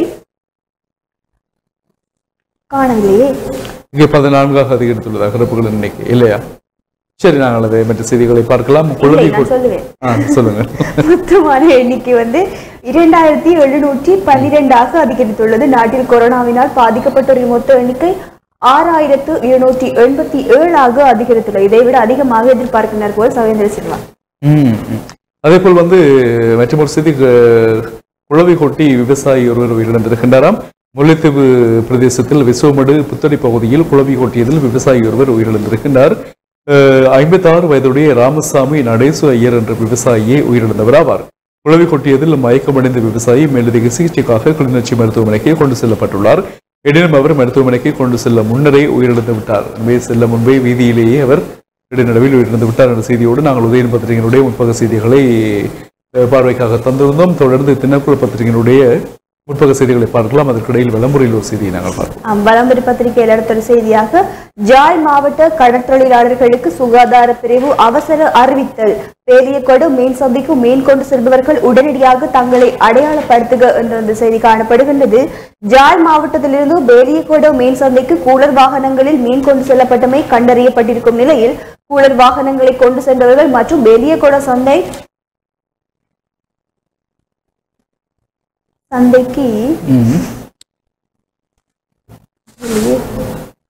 காணவில்லையே இங்கே பதினான்காக அதிகரித்துள்ளதாக இறப்புகளின் எண்ணிக்கை இல்லையா சரி நாங்கள் அதை மற்ற செய்திகளை பார்க்கலாம் இல்லை, குழந்தை நான் சொல்லுவேன் ஆ சொல்லுங்க மொத்தமான எண்ணிக்கை வந்து இரண்டாயிரத்தி எழுநூற்றி பன்னிரெண்டாக அதிகரித்துள்ளது நாட்டில் கொரோனாவினால் பாதிக்கப்பட்டோரின் மொத்த எண்ணிக்கை ஆறாயிரத்து இருநூற்றி எண்பத்தி ஏழாக அதிகரித்துள்ளது இதை விட அதிகமாக எதிர்பார்க்கின்றனர் போல் சவேந்திர சில்வா ம், ம். அதே போல் வந்து மற்றொரு செய்தி அஹ், குளவி கொட்டி விவசாயி ஒருவர் உயிரிழந்திருக்கின்றாராம் முல்லைத்தீவு பிரதேசத்தில் விசுவமடு புத்தடி பகுதியில் குளவி கொட்டியதில் விவசாயி ஒருவர் உயிரிழந்திருக்கின்றார் ஐம்பத்தாறு வயதுடைய ராமசாமி நடேசு ஐயர் என்ற விவசாயியே உயிரிழந்தவர் ஆவார் குளவி கொட்டியதில் மயக்கமடைந்த விவசாயி மேலதிக சிகிச்சைக்காக கிளிநொச்சி மருத்துவமனைக்கு கொண்டு செல்லப்பட்டுள்ளார் எனினும் அவர் மருத்துவமனைக்கு கொண்டு செல்ல முன்னரே உயிரிழந்து விட்டார் எனவே செல்ல முன்பே வீதியிலேயே அவர் இடைநடுவில் உயிரிழந்து விட்டார் என்ற செய்தியோடு நாங்கள் உதயன் பத்திரிகையினுடைய முற்பக செய்திகளை அஹ், பார்வைக்காக தந்திருந்தோம் தொடர்ந்து தினக்குழு பத்திரிகையினுடைய முற்பக செய்திகளை பார்க்கலாம் அதற்கிடையில் விளம்பரையில் ஒரு செய்தியை நாங்கள் பார்ப்போம் வலம்புரி பத்திரிகையில் அடுத்த ஒரு செய்தியாக ஜாழ் மாவட்ட கடற்தொழிலாளர்களுக்கு சுகாதார பிரிவு அவசர அறிவித்தல் பேலியக்கொடு மீன் சந்தைக்கு மீன் கொண்டு செல்பவர்கள் உடனடியாக தங்களை அடையாளப்படுத்துக என்ற அந்த செய்தி காணப்படுகின்றது ஜாழ் மாவட்டத்திலிருந்து பேலியக்கொடு மீன் சந்தைக்கு கூலர் வாகனங்களில் மீன் கொண்டு செல்லப்பட்டமை கண்டறியப்பட்டிருக்கும் நிலையில் கூலர் வாகனங்களை கொண்டு சென்றவர்கள் மற்றும் பேலியக்கொட சந்தை சந்தைக்கு வெளியே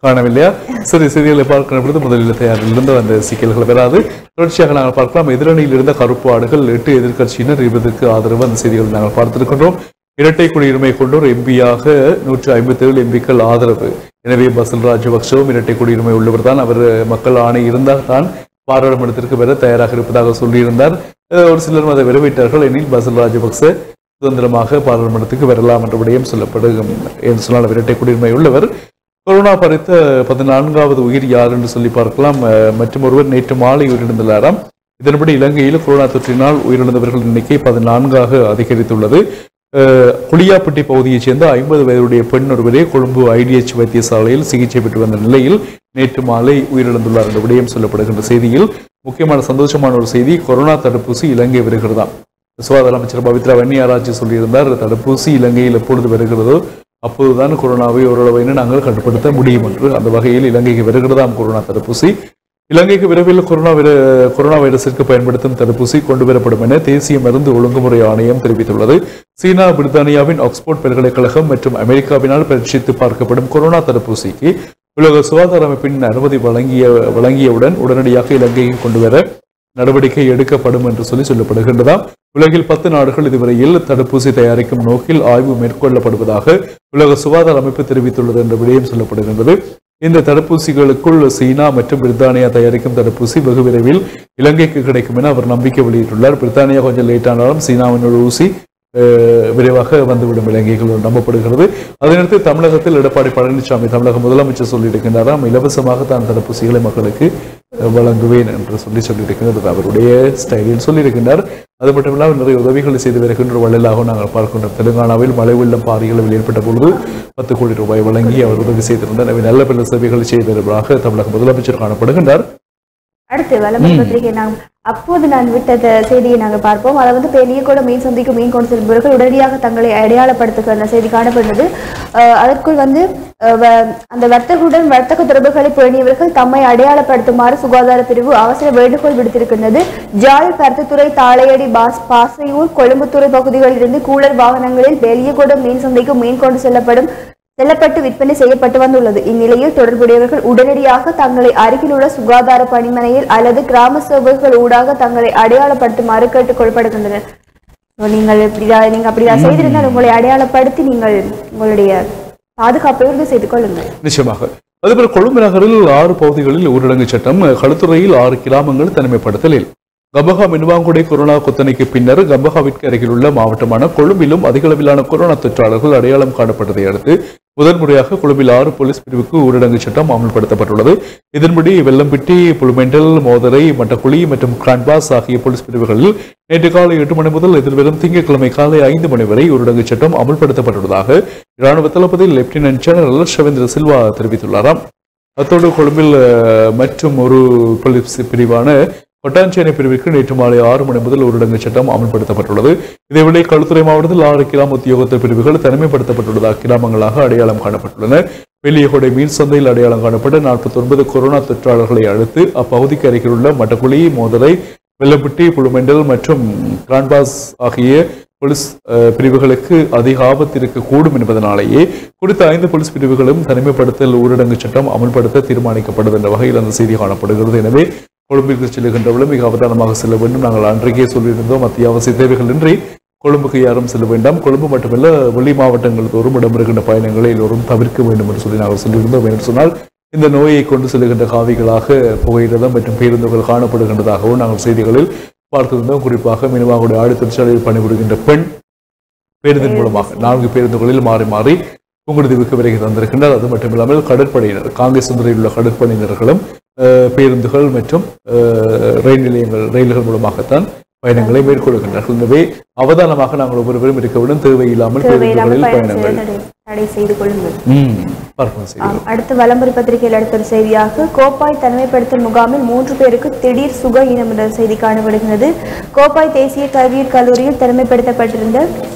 காணவில்லையா சரி செய்திகளை பார்க்கிற பொழுது முதலில் தயாரில் இருந்து அந்த சிக்கல்கள் வராது தொடர்ச்சியாக நாங்கள் பார்க்கலாம் எதிரணியில் இருந்த கருப்பு ஆடுகள் எட்டு எதிர்க்கட்சியினர் இருபதுக்கு ஆதரவு அந்த செய்திகளை நாங்கள் பார்த்திருக்கின்றோம் இரட்டை குடியுரிமை கொண்டோர் எம்பியாக நூற்று ஐம்பத்தி ஏழு எம்பிக்கள் ஆதரவு எனவே பசில் ராஜபக்சவும் இரட்டை குடியுரிமை உள்ளவர் தான் அவர் மக்கள் ஆணை இருந்தால் தான் பாராளுமன்றத்திற்கு வர தயாராக இருப்பதாக சொல்லியிருந்தார் அஹ் ஒரு சிலர் அதை வரவேற்றார்கள் எனில் பசில் ராஜபக்ச சுதந்திரமாக பாராளுமன்றத்துக்கு வரலாம் என்ற விடயம் சொல்லப்படும் என்று சொன்னால் அவர் இரட்டை குடியுரிமை உள்ளவர் கொரோனா பறித்த பதினான்காவது உயிர் யார் என்று சொல்லி பார்க்கலாம் அஹ் மற்றும் ஒருவர் நேற்று மாலை உயிரிழந்துள்ளாராம் இதன்படி இலங்கையில் கொரோனா தொற்றினால் உயிரிழந்தவர்கள் எண்ணிக்கை பதினான்காக அதிகரித்துள்ளது அஹ் குளியாப்பட்டி பகுதியைச் சேர்ந்த ஐம்பது வயதுடைய பெண் ஒருவரே கொழும்பு ஐடிஎச் வைத்தியசாலையில் சிகிச்சை பெற்று வந்த நிலையில் நேற்று மாலை உயிரிழந்துள்ளார் என்ற விடயம் சொல்லப்படுகின்ற செய்தியில் முக்கியமான சந்தோஷமான ஒரு செய்தி கொரோனா தடுப்பூசி இலங்கை வருகிறதாம் சுகாதார அமைச்சர் பவித்ரா வன்னியாராஜ் சொல்லியிருந்தார் தடுப்பூசி இலங்கையில் எப்பொழுது வருகிறதோ அப்போதுதான் கொரோனாவை ஓரளவினை நாங்கள் கட்டுப்படுத்த முடியும் என்று அந்த வகையில் இலங்கைக்கு வருகிறதாம் கொரோனா தடுப்பூசி இலங்கைக்கு விரைவில் கொரோனா வைர- கொரோனா வைரஸிற்கு பயன்படுத்தும் தடுப்பூசி கொண்டு வரப்படும் என தேசிய மருந்து ஒழுங்குமுறை ஆணையம் தெரிவித்துள்ளது சீனா பிரித்தானியாவின் ஆக்ஸ்போர்ட் பல்கலைக்கழகம் மற்றும் அமெரிக்காவினால் பரீட்சித்து பார்க்கப்படும் கொரோனா தடுப்பூசிக்கு உலக சுகாதார அமைப்பின் அனுமதி வழங்கிய வழங்கியவுடன் உடனடியாக இலங்கைக்கு கொண்டு வர நடவடிக்கை எடுக்கப்படும் என்று சொல்லி சொல்லப்படுகின்றதாம் உலகில் பத்து நாடுகள் இதுவரையில் தடுப்பூசி தயாரிக்கும் நோக்கில் ஆய்வு மேற்கொள்ளப்படுவதாக உலக சுகாதார அமைப்பு தெரிவித்துள்ளது என்ற விடயம் சொல்லப்படுகின்றது இந்த தடுப்பூசிகளுக்குள் சீனா மற்றும் பிரித்தானியா தயாரிக்கும் தடுப்பூசி வெகு விரைவில் இலங்கைக்கு கிடைக்கும் என அவர் நம்பிக்கை வெளியிட்டுள்ளார் பிரித்தானியா கொஞ்சம் லேட் ஆனாலும் சீனாவினோட ஊசி அஹ், விரைவாக வந்துவிடும் இலங்கைகள் நம்பப்படுகிறது அதனையடுத்து தமிழகத்தில் எடப்பாடி பழனிசாமி தமிழக முதலமைச்சர் சொல்லியிருக்கின்றாராம் இலவசமாக தான் தடுப்பூசிகளை மக்களுக்கு அஹ், வழங்குவேன் என்று சொல்லி சொல்லியிருக்கின்றது அவருடைய ஸ்டைலில் சொல்லியிருக்கின்றார் அது மட்டும் இல்லாமல் நிறைய உதவிகளை செய்து வருகின்ற வள்ளலாக நாங்கள் பார்க்கின்றோம் தெலுங்கானாவில் மழை வெள்ளம் பாரியளவில் ஏற்பட்ட பொழுது பத்து கோடி ரூபாய் வழங்கி அவர் உதவி செய்திருந்தார் எனவே நல்ல பல சேவைகளை செய்தவராக தமிழக முதலமைச்சர் காணப்படுகின்றார் அடுத்து வளம்பர பத்திரிகை நாம் அப்போது நான் விட்ட த- செய்தியை நாங்கள் பார்ப்போம் அதாவது பெரியகோட மீன் சந்தைக்கு மீன் கொண்டு செல்பவர்கள் உடனடியாக தங்களை அடையாளப்படுத்துகிற அந்த செய்தி காணப்படுகிறது அஹ் அதற்குள் வந்து அஹ் வ- அந்த வர்த்தகருடன் வர்த்தக தொடர்புகளை பேணியவர்கள் தம்மை அடையாளப்படுத்துமாறு சுகாதார பிரிவு அவசர வேண்டுகோள் விடுத்திருக்கின்றது ஜாழ் பருத்தித்துறை தாளையடி பாஸ் பாசையூர் கொழும்புத்துறை பகுதிகளில் இருந்து கூலர் வாகனங்களில் பெரியகோட மீன் சந்தைக்கு மீன் கொண்டு செல்லப்படும் செல்லப்பட்டு விற்பனை செய்யப்பட்டு வந்துள்ளது இந்நிலையில் தொடர்புடையவர்கள் உடனடியாக தங்களை அருகிலுள்ள சுகாதார பணிமனையில் அல்லது கிராம சேவகர்கள் ஊடாக தங்களை அடையாளப்படுத்துமாறு கேட்டுக் கொள்ளப்படுகின்றனர் So, நீங்கள் இப்படிதான் நீங்க அப்படிதான் செய்திருந்தால் உங்களை அடையாளப்படுத்தி நீங்கள் உங்களுடைய பாதுகாப்பை உறுதி செய்து கொள்ளுங்கள் நிச்சயமாக அதுபோல் கொழும்பு நகரில் ஆறு பகுதிகளில் ஊரடங்கு சட்டம் களுத்துறையில் ஆறு கிராமங்கள் தனிமைப்படுத்தலில் கம்பஹா மின்வாங்குடை கொரோனா கொத்தனைக்கு பின்னர் கம்பஹாவிற்கு அருகிலுள்ள மாவட்டமான கொழும்பிலும் அதிகளவிலான கொரோனா தொற்றாளர்கள் அடையாளம் காணப்பட்டதை அடுத்து முதன்முறையாக கொழும்பில் ஆறு போலீஸ் பிரிவுக்கு ஊரடங்கு சட்டம் அமல்படுத்தப்பட்டுள்ளது இதன்படி வெள்ளம்பிட்டி புலுமெண்டல் மோதரை மட்டக்குழி மற்றும் கிரான்பாஸ் ஆகிய போலீஸ் பிரிவுகளில் நேற்று காலை எட்டு மணி முதல் எதிர்வரும் திங்கட்கிழமை காலை ஐந்து மணி வரை ஊரடங்கு சட்டம் அமல்படுத்தப்பட்டுள்ளதாக இராணுவ தளபதி லெப்டினன்ட் ஜெனரல் ஷவேந்திர சில்வா தெரிவித்துள்ளாராம் அத்தோடு கொழும்பில் அஹ், மற்றும் ஒரு போலீஸ் பிரிவான கொட்டாஞ்சேனை பிரிவிற்கு நேற்று மாலை ஆறு மணி முதல் ஊரடங்கு சட்டம் அமல்படுத்தப்பட்டுள்ளது இதேவேளை களுத்துறை மாவட்டத்தில் ஆறு கிராம உத்தியோகத்தர் பிரிவுகள் தனிமைப்படுத்தப்பட்டுள்ளதாக கிராமங்களாக அடையாளம் காணப்பட்டுள்ளன வெளியகொடை மீன் சந்தையில் அடையாளம் காணப்பட்ட நாற்பத்தி ஒன்பது கொரோனா தொற்றாளர்களை அடுத்து அப்பகுதிக்கு அருகில் உள்ள மட்டக்குழி மோதரை வெள்ளப்பட்டி புழுமெண்டல் மற்றும் கிரான்பாஸ் ஆகிய போலீஸ் அஹ், பிரிவுகளுக்கு அதிக ஆபத்து இருக்கக்கூடும் என்பதனாலேயே குறித்த ஐந்து போலீஸ் பிரிவுகளும் தனிமைப்படுத்தல் ஊரடங்கு சட்டம் அமல்படுத்த தீர்மானிக்கப்படுது என்ற வகையில் அந்த செய்தி காணப்படுகிறது எனவே கொழும்பிற்கு செல்லுகின்றவர்களும் மிக அவதானமாக செல்ல வேண்டும் நாங்கள் அன்றைக்கே சொல்லியிருந்தோம் அத்தியாவசிய தேவைகளின்றி கொழும்புக்கு யாரும் செல்ல வேண்டாம் கொழும்பு மட்டுமல்ல வெளி மாவட்டங்கள் தோறும் இடம்பெறுகின்ற பயணங்களை எல்லோரும் தவிர்க்க வேண்டும் என்று சொல்லி நாங்கள் சொல்லியிருந்தோம் என்று சொன்னால் இந்த நோயை கொண்டு செல்லுகின்ற காவிகளாக புகையிரதம் மற்றும் பேருந்துகள் காணப்படுகின்றதாகவும் நாங்கள் செய்திகளில் பார்த்திருந்தோம் குறிப்பாக மினிமாவுடைய ஆடு தொழிற்சாலையில் பணிபுரிகின்ற பெண் பேருந்தின் மூலமாக நான்கு பேருந்துகளில் மாறி மாறி புங்குடுதீவுக்கு விரைகி தந்திருக்கின்றார் அது மட்டுமில்லாமல் கடற்படையினர் காங்கிரஸ் துறையில் உள்ள கடற்படையினர்களும் அஹ், பேருந்துகள் மற்றும் அஹ், ரயில் நிலையங்கள் ரயில்கள் மூலமாகத்தான் பயணங்களை மேற்கொள்கின்றார்கள் எனவே அவதானமாக நாங்கள் ஒவ்வொருவரும் இருக்க வேண்டும் தேவையில்லாமல் தேவையில்லாமல் பேருந்துகளில் பயணம் பயணங்கள் செய்ய தடை- தடை செய்து கொள்ளுங்கள் ம், பார்ப்போம் செய்தி ஆம், அடுத்து வலம்புரி பத்திரிகையில் அடுத்த ஒரு செய்தியாக கோப்பாய் தனிமைப்படுத்தல் முகாமில் மூன்று பேருக்கு திடீர் சுக இனம் என்ற செய்தி காணப்படுகிறது கோப்பாய் தேசிய கல்வியற் கல்லூரியில் தனிமைப்படுத்தப்பட்டிருந்த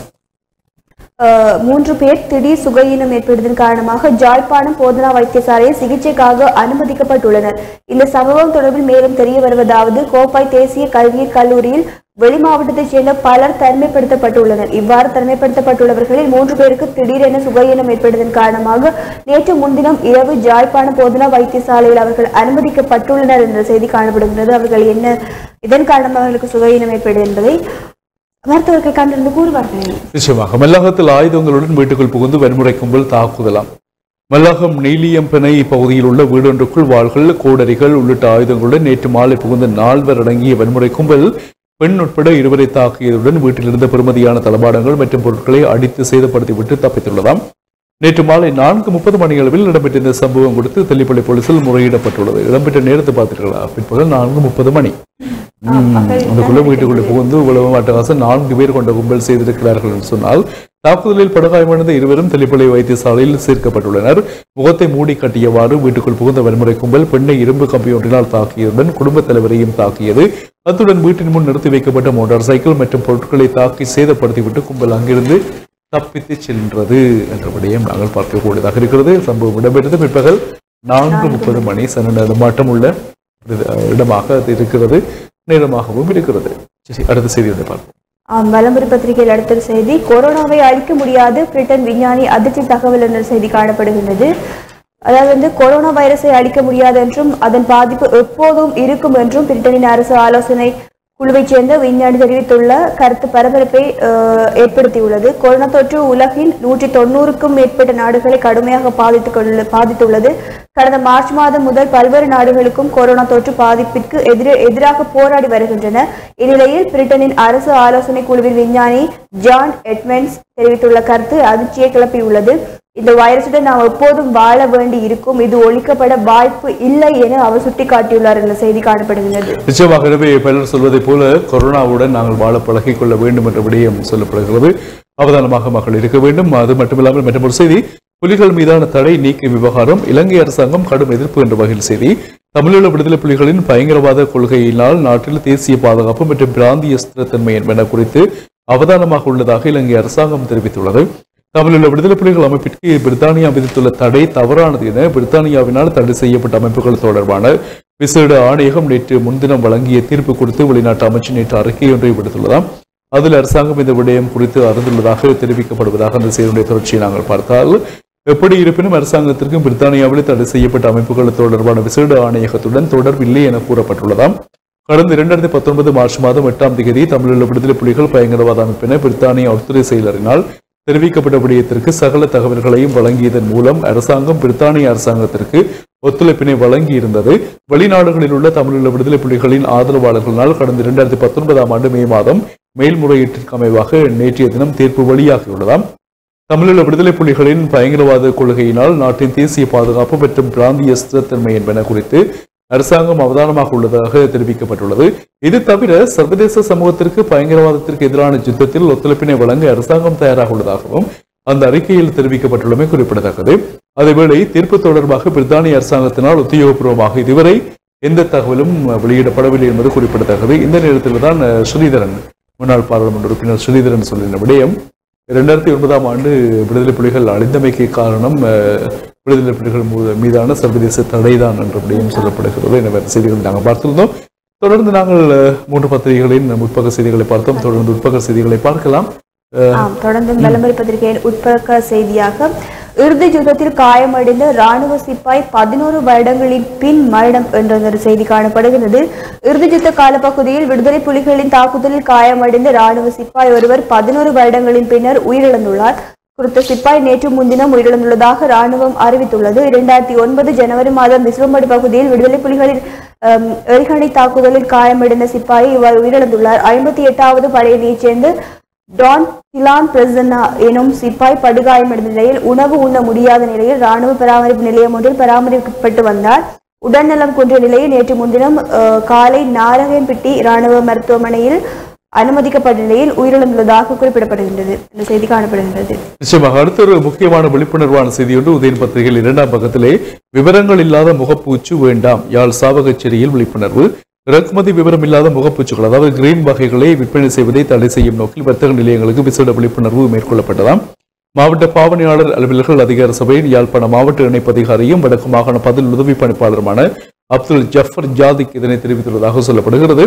அஹ், மூன்று பேர் திடீர் சுகையினம் ஏற்பட்டதன் காரணமாக ஜாழ்ப்பாணம் போதனா வைத்தியசாலையில் சிகிச்சைக்காக அனுமதிக்கப்பட்டுள்ளனர் இந்த சம்பவம் தொடர்பில் மேலும் தெரிய வருவதாவது கோப்பாய் தேசிய கல்வியற் கல்லூரியில் வெளி மாவட்டத்தைச் சேர்ந்த பலர் தனிமைப்படுத்தப்பட்டுள்ளனர் இவ்வாறு தனிமைப்படுத்தப்பட்டுள்ளவர்களில் மூன்று பேருக்கு திடீரென சுகையினம் ஏற்பட்டதன் காரணமாக நேற்று முன்தினம் இரவு ஜாழ்ப்பாண போதனா வைத்தியசாலையில் அவர்கள் அனுமதிக்கப்பட்டுள்ளனர் என்ற செய்தி காணப்படுகிறது அவர்கள் என்ன இதன் காரணமாக அவர்களுக்கு சுகையினம் ஏற்பட்டது என்பதை மருத்துவர்கள் கண்டிருந்து கூறுவார்கள் நிச்சயமாக மல்லாகத்தில் ஆயுதங்களுடன் வீட்டுக்குள் புகுந்து வன்முறை கும்பல் தாக்குதலாம் மல்லாகம் நீலியம்பனை பகுதியில் உள்ள வீடொன்றுக்குள் வாள்கள் கோடரிகள் உள்ளிட்ட ஆயுதங்களுடன் நேற்று மாலை புகுந்த நால்வர் அடங்கிய வன்முறை கும்பல் பெண் உட்பட இருவரை தாக்கியதுடன் வீட்டில் இருந்த பெறுமதியான தளபாடங்கள் மற்றும் பொருட்களை அடித்து சேதப்படுத்திவிட்டு தப்பித்துள்ளதாம் நேற்று மாலை நான்கு முப்பது மணியளவில் இடம்பெற்ற இந்த சம்பவம் குறித்து தெல்லிப்பள்ளி போலீசில் முறையிடப்பட்டுள்ளது இடம்பெற்ற நேரத்தை பார்த்துருக்கலாம் பிற்பகல் நான்கு முப்பது மணி ம், அதுக்குள்ள வீட்டுக்குள்ளே புகுந்து உழவு அட்டகாசம் நான்கு பேர் கொண்ட கும்பல் செய்திருக்கிறார்கள் என்று சொன்னால் தாக்குதலில் படுகாயமடைந்த இருவரும் தெல்லிப்பள்ளி வைத்தியசாலையில் சேர்க்கப்பட்டுள்ளனர் முகத்தை மூடி கட்டியவாறு வீட்டுக்குள் புகுந்த வன்முறை கும்பல் பெண்ணை இரும்பு கம்பி ஒன்றினால் தாக்கியதுடன் குடும்பத் தலைவரையும் தாக்கியது அத்துடன் வீட்டின் முன் நிறுத்தி வைக்கப்பட்ட மோட்டார் சைக்கிள் மற்றும் பொருட்களை தாக்கி சேதப்படுத்திவிட்டு கும்பல் அங்கிருந்து தப்பித்து சென்றது என்ற விடயம் நாங்கள் பார்க்கக்கூடியதாக இருக்கிறது சம்பவம் இடம்பெற்றது பிற்பகல் நான்கு முப்பது மணி சன நடமாட்டம் உள்ள இது- இடமாக அது இருக்கிறது நேரமாகவும் இருக்கிறது சரி அடுத்த செய்தியை பார்ப்போம் ஆம், வலம்புரி பத்திரிகையில் அடுத்த செய்தி கொரோனாவை அழிக்க முடியாது பிரிட்டன் விஞ்ஞானி அதிர்ச்சி தகவல் என்ற செய்தி காணப்படுகின்றது அதாவது வந்து கொரோனா வைரஸை அழிக்க முடியாது என்றும் அதன் பாதிப்பு எப்போதும் இருக்கும் என்றும் பிரிட்டனின் அரசு ஆலோசனை குழுவைச் சேர்ந்த விஞ்ஞானி தெரிவித்துள்ள கருத்து பரபரப்பை அஹ், ஏற்படுத்தியுள்ளது கொரோனா தொற்று உலகின் நூற்றி தொண்ணூறுக்கும் மேற்பட்ட நாடுகளை கடுமையாக பாதித்துக் கொள்ள பாதித்துள்ளது கடந்த மார்ச் மாதம் முதல் பல்வேறு நாடுகளுக்கும் கொரோனா தொற்று பாதிப்பிற்கு எதிரே எதிராக போராடி வருகின்றன இந்நிலையில் பிரிட்டனின் அரசு ஆலோசனை குழுவின் விஞ்ஞானி ஜான் எட்மண்ட்ஸ் தெரிவித்துள்ள கருத்து அதிர்ச்சியை கிளப்பியுள்ளது இந்த வைரசுடன் நாம் எப்போதும் வாழ வேண்டி இருக்கும் இது ஒழிக்கப்பட வாய்ப்பு இல்லை என அவர் சுட்டிக்காட்டியுள்ளார் என்ற செய்தி காணப்படுகிறது நிச்சயமாக எனவே பலர் சொல்வதைப் போல கொரோனாவுடன் நாங்கள் வாழ பழகிக் கொள்ள வேண்டும் என்ற விடயம் சொல்லப்படுகிறது அவதானமாக மக்கள் இருக்க வேண்டும் அது மட்டுமில்லாமல் மற்றொரு செய்தி புலிகள் மீதான தடை நீக்க விவகாரம் இலங்கை அரசாங்கம் கடும் எதிர்ப்பு என்ற வகையில் செய்தி தமிழீழ விடுதலை புலிகளின் பயங்கரவாத கொள்கையினால் நாட்டில் தேசிய பாதுகாப்பு மற்றும் பிராந்திய ஸ்திரத்தன்மை என்பன குறித்து அவதானமாக உள்ளதாக இலங்கை அரசாங்கம் தெரிவித்துள்ளது தமிழீழ விடுதலை புலிகள் அமைப்பிற்கு பிரித்தானியா விதித்துள்ள தடை தவறானது என பிரித்தானியாவினால் தடை செய்யப்பட்ட அமைப்புகள் தொடர்பான விசேட ஆணையகம் நேற்று முன்தினம் வழங்கிய தீர்ப்பு குறித்து வெளிநாட்டு அமைச்சர் நேற்று அறிக்கை ஒன்றை விடுத்துள்ளதாம் அதில் அரசாங்கம் இந்த விடயம் குறித்து அறிந்துள்ளதாக தெரிவிக்கப்படுவதாக அந்த செய்தியுடைய தொடர்ச்சியை நாங்கள் பார்த்தால் எப்படி இருப்பினும் அரசாங்கத்திற்கும் பிரித்தானியாவில் தடை செய்யப்பட்ட அமைப்புகள் தொடர்பான விசேட ஆணையகத்துடன் தொடர்பில்லை என கூறப்பட்டுள்ளதாம் கடந்த இரண்டாயிரத்தி பத்தொன்பது மார்ச் மாதம் எட்டாம் தேதி தமிழீழ விடுதலை புலிகள் பயங்கரவாத அமைப்பின பிரித்தானிய உள்துறை செயலரினால் தெரிவிக்கப்பட்ட விடயத்திற்கு சகல தகவல்களையும் வழங்கியதன் மூலம் அரசாங்கம் பிரித்தானிய அரசாங்கத்திற்கு ஒத்துழைப்பினை வழங்கியிருந்தது வெளிநாடுகளில் உள்ள தமிழீழ விடுதலை புலிகளின் ஆதரவாளர்களினால் கடந்த இரண்டாயிரத்தி பத்தொன்பதாம் ஆண்டு மே மாதம் மேல்முறையீட்டிற்கு அமைவாக நேற்றைய தினம் தீர்ப்பு வெளியாகியுள்ளதாம் தமிழீழ விடுதலை புலிகளின் பயங்கரவாத கொள்கையினால் நாட்டின் தேசிய பாதுகாப்பு மற்றும் பிராந்திய ஸ்திரத்தன்மை என்பன குறித்து அரசாங்கம் அவதானமாக உள்ளதாக தெரிவிக்கப்பட்டுள்ளது இது தவிர சர்வதேச சமூகத்திற்கு பயங்கரவாதத்திற்கு எதிரான யுத்தத்தில் ஒத்துழைப்பினை வழங்க அரசாங்கம் தயாராக உள்ளதாகவும் அந்த அறிக்கையில் தெரிவிக்கப்பட்டுள்ளமை குறிப்பிடத்தக்கது அதேவேளை தீர்ப்பு தொடர்பாக பிரித்தானிய அரசாங்கத்தினால் உத்தியோகபூர்வமாக இதுவரை எந்த தகவலும் வெளியிடப்படவில்லை என்பது குறிப்பிடத்தக்கது இந்த நேரத்தில் தான் அஹ், ஸ்ரீதரன் முன்னாள் பாராளுமன்ற உறுப்பினர் ஸ்ரீதரன் சொல்லின விடயம் இரண்டாயிரத்தி ஒன்பதாம் ஆண்டு விடுதலை புலிகள் அழிந்தமைக்கு காரணம் அஹ், விடுதலை புலிகள் மீது- மீதான சர்வதேச தடைதான் என்ற விடயம் சொல்லப்படுகிறது என வேறு செய்திகளை நாங்கள் பார்த்திருந்தோம் தொடர்ந்து நாங்கள் அஹ், மூன்று பத்திரிகைகளின் முற்பக்க செய்திகளை பார்த்தோம் தொடர்ந்து உட்பக்க செய்திகளை பார்க்கலாம் ஆம் தொடர்ந்து விளம்பர பத்திரிகையின் உட்பக்க செய்தியாக இறுதி யுத்தத்தில் காயமடைந்த ராணுவ சிப்பாய் பதினோரு வருடங்களின் பின் மரணம் என்ற ஒரு செய்தி காணப்படுகிறது இறுதி யுத்த காலப்பகுதியில் விடுதலை புலிகளின் தாக்குதலில் காயமடைந்த ராணுவ சிப்பாய் ஒருவர் பதினோரு வருடங்களின் பின்னர் உயிரிழந்துள்ளார் குறித்த சிப்பாய் நேற்று முன்தினம் உயிரிழந்துள்ளதாக ராணுவம் அறிவித்துள்ளது இரண்டாயிரத்தி ஒன்பது ஜனவரி மாதம் விஸ்வம்படி பகுதியில் விடுதலை புலிகளின் அம், எறிகணை தாக்குதலில் காயமடைந்த சிப்பாய் இவர் உயிரிழந்துள்ளார் ஐம்பத்தி எட்டாவது படையணியைச் சேர்ந்து டான் கிலான் பிரசன்னா எனும் சிப்பாய் படுகாயமடைந்த நிலையில் உணவு உண்ண முடியாத நிலையில் ராணுவ பராமரிப்பு நிலையம் ஒன்றில் பராமரிக்கப்பட்டு வந்தார் உடல்நலம் குன்றிய நிலையில் நேற்று முன்தினம் அஹ், காலை நாரகம்பட்டி ராணுவ மருத்துவமனையில் அனுமதிக்கப்பட்ட நிலையில் உயிரிழந்துள்ளதாக குறிப்பிடப்படுகின்றது இந்த செய்தி காணப்படுகின்றது நிச்சயமாக அடுத்த ஒரு முக்கியமான விழிப்புணர்வான செய்தி ஒன்று உதயன் பத்திரிகையில் இரண்டாம் பக்கத்திலே விவரங்கள் இல்லாத முகப்பூச்சு வேண்டாம் யாழ் சாவகச்சேரியில் விழிப்புணர்வு இறக்குமதி விவரம் இல்லாத முகப்பூச்சுகள் அதாவது கிரீன் வகைகளை விற்பனை செய்வதை தடை செய்யும் நோக்கில் வர்த்தக நிலையங்களுக்கு விசேட விழிப்புணர்வு மேற்கொள்ளப்பட்டதாம் மாவட்ட பாவனையாளர் அலுவலர்கள் அதிகார சபையின் யாழ்ப்பாண மாவட்ட இணைப்பு அதிகாரியும் வடக்கு மாகாண பதில் உதவி பணிப்பாளருமான அப்துல் ஜஃபர் ஜாதிக் இதனை தெரிவித்துள்ளதாக சொல்லப்படுகிறது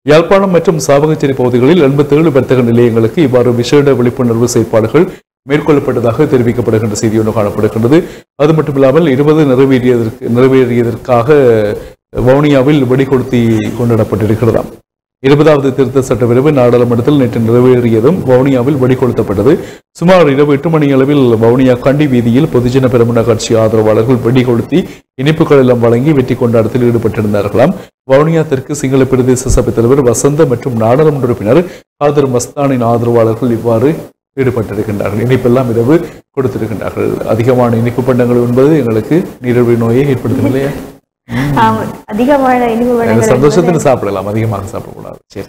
யாழ்ப்பாணம் மற்றும் சாவகச்சேரி பகுதிகளில் எண்பத்தேழு வர்த்தக நிலையங்களுக்கு இவ்வாறு விசேட விழிப்புணர்வு செயற்பாடுகள் மேற்கொள்ளப்பட்டதாக தெரிவிக்கப்படுகின்ற செய்தி ஒன்று காணப்படுகின்றது அது மட்டுமில்லாமல் இருபது நிறைவேறியதற்கு நிறைவேறியதற்காக வவுனியாவில் வெடிகொளுத்தி கொண்டாடப்பட்டிருக்கிறதாம் இருபதாவது திருத்த சட்ட விரைவு நாடாளுமன்றத்தில் நேற்று நிறைவேறியதும் வவுனியாவில் வெடிகொளுத்தப்பட்டது சுமார் இரவு எட்டு மணி அளவில் வவுனியா கண்டி வீதியில் பொதுஜன பெருமுன கட்சி ஆதரவாளர்கள் வெடிகொளுத்தி இனிப்புகள் எல்லாம் வழங்கி வெற்றி கொண்டாட்டத்தில் ஈடுபட்டிருந்தார்களாம் வவுனியா தெற்கு சிங்கள பிரதேச சபை தலைவர் வசந்த மற்றும் நாடாளுமன்ற உறுப்பினர் ஆதர் மஸ்தானின் ஆதரவாளர்கள் இவ்வாறு ஈடுபட்டிருக்கின்றார்கள் இனிப்பெல்லாம் இரவு கொடுத்திருக்கின்றார்கள் அதிகமான இனிப்பு பண்டங்கள் என்பது எங்களுக்கு நீரிழிவு நோயை ஏற்படுத்தும் இல்லையா ஆம், அதிகமான இனிப்பு அந்த வளங்கள் சந்தோஷத்தில் சாப்பிடலாம் அதிகமாக சாப்பிடக்கூடாது சரி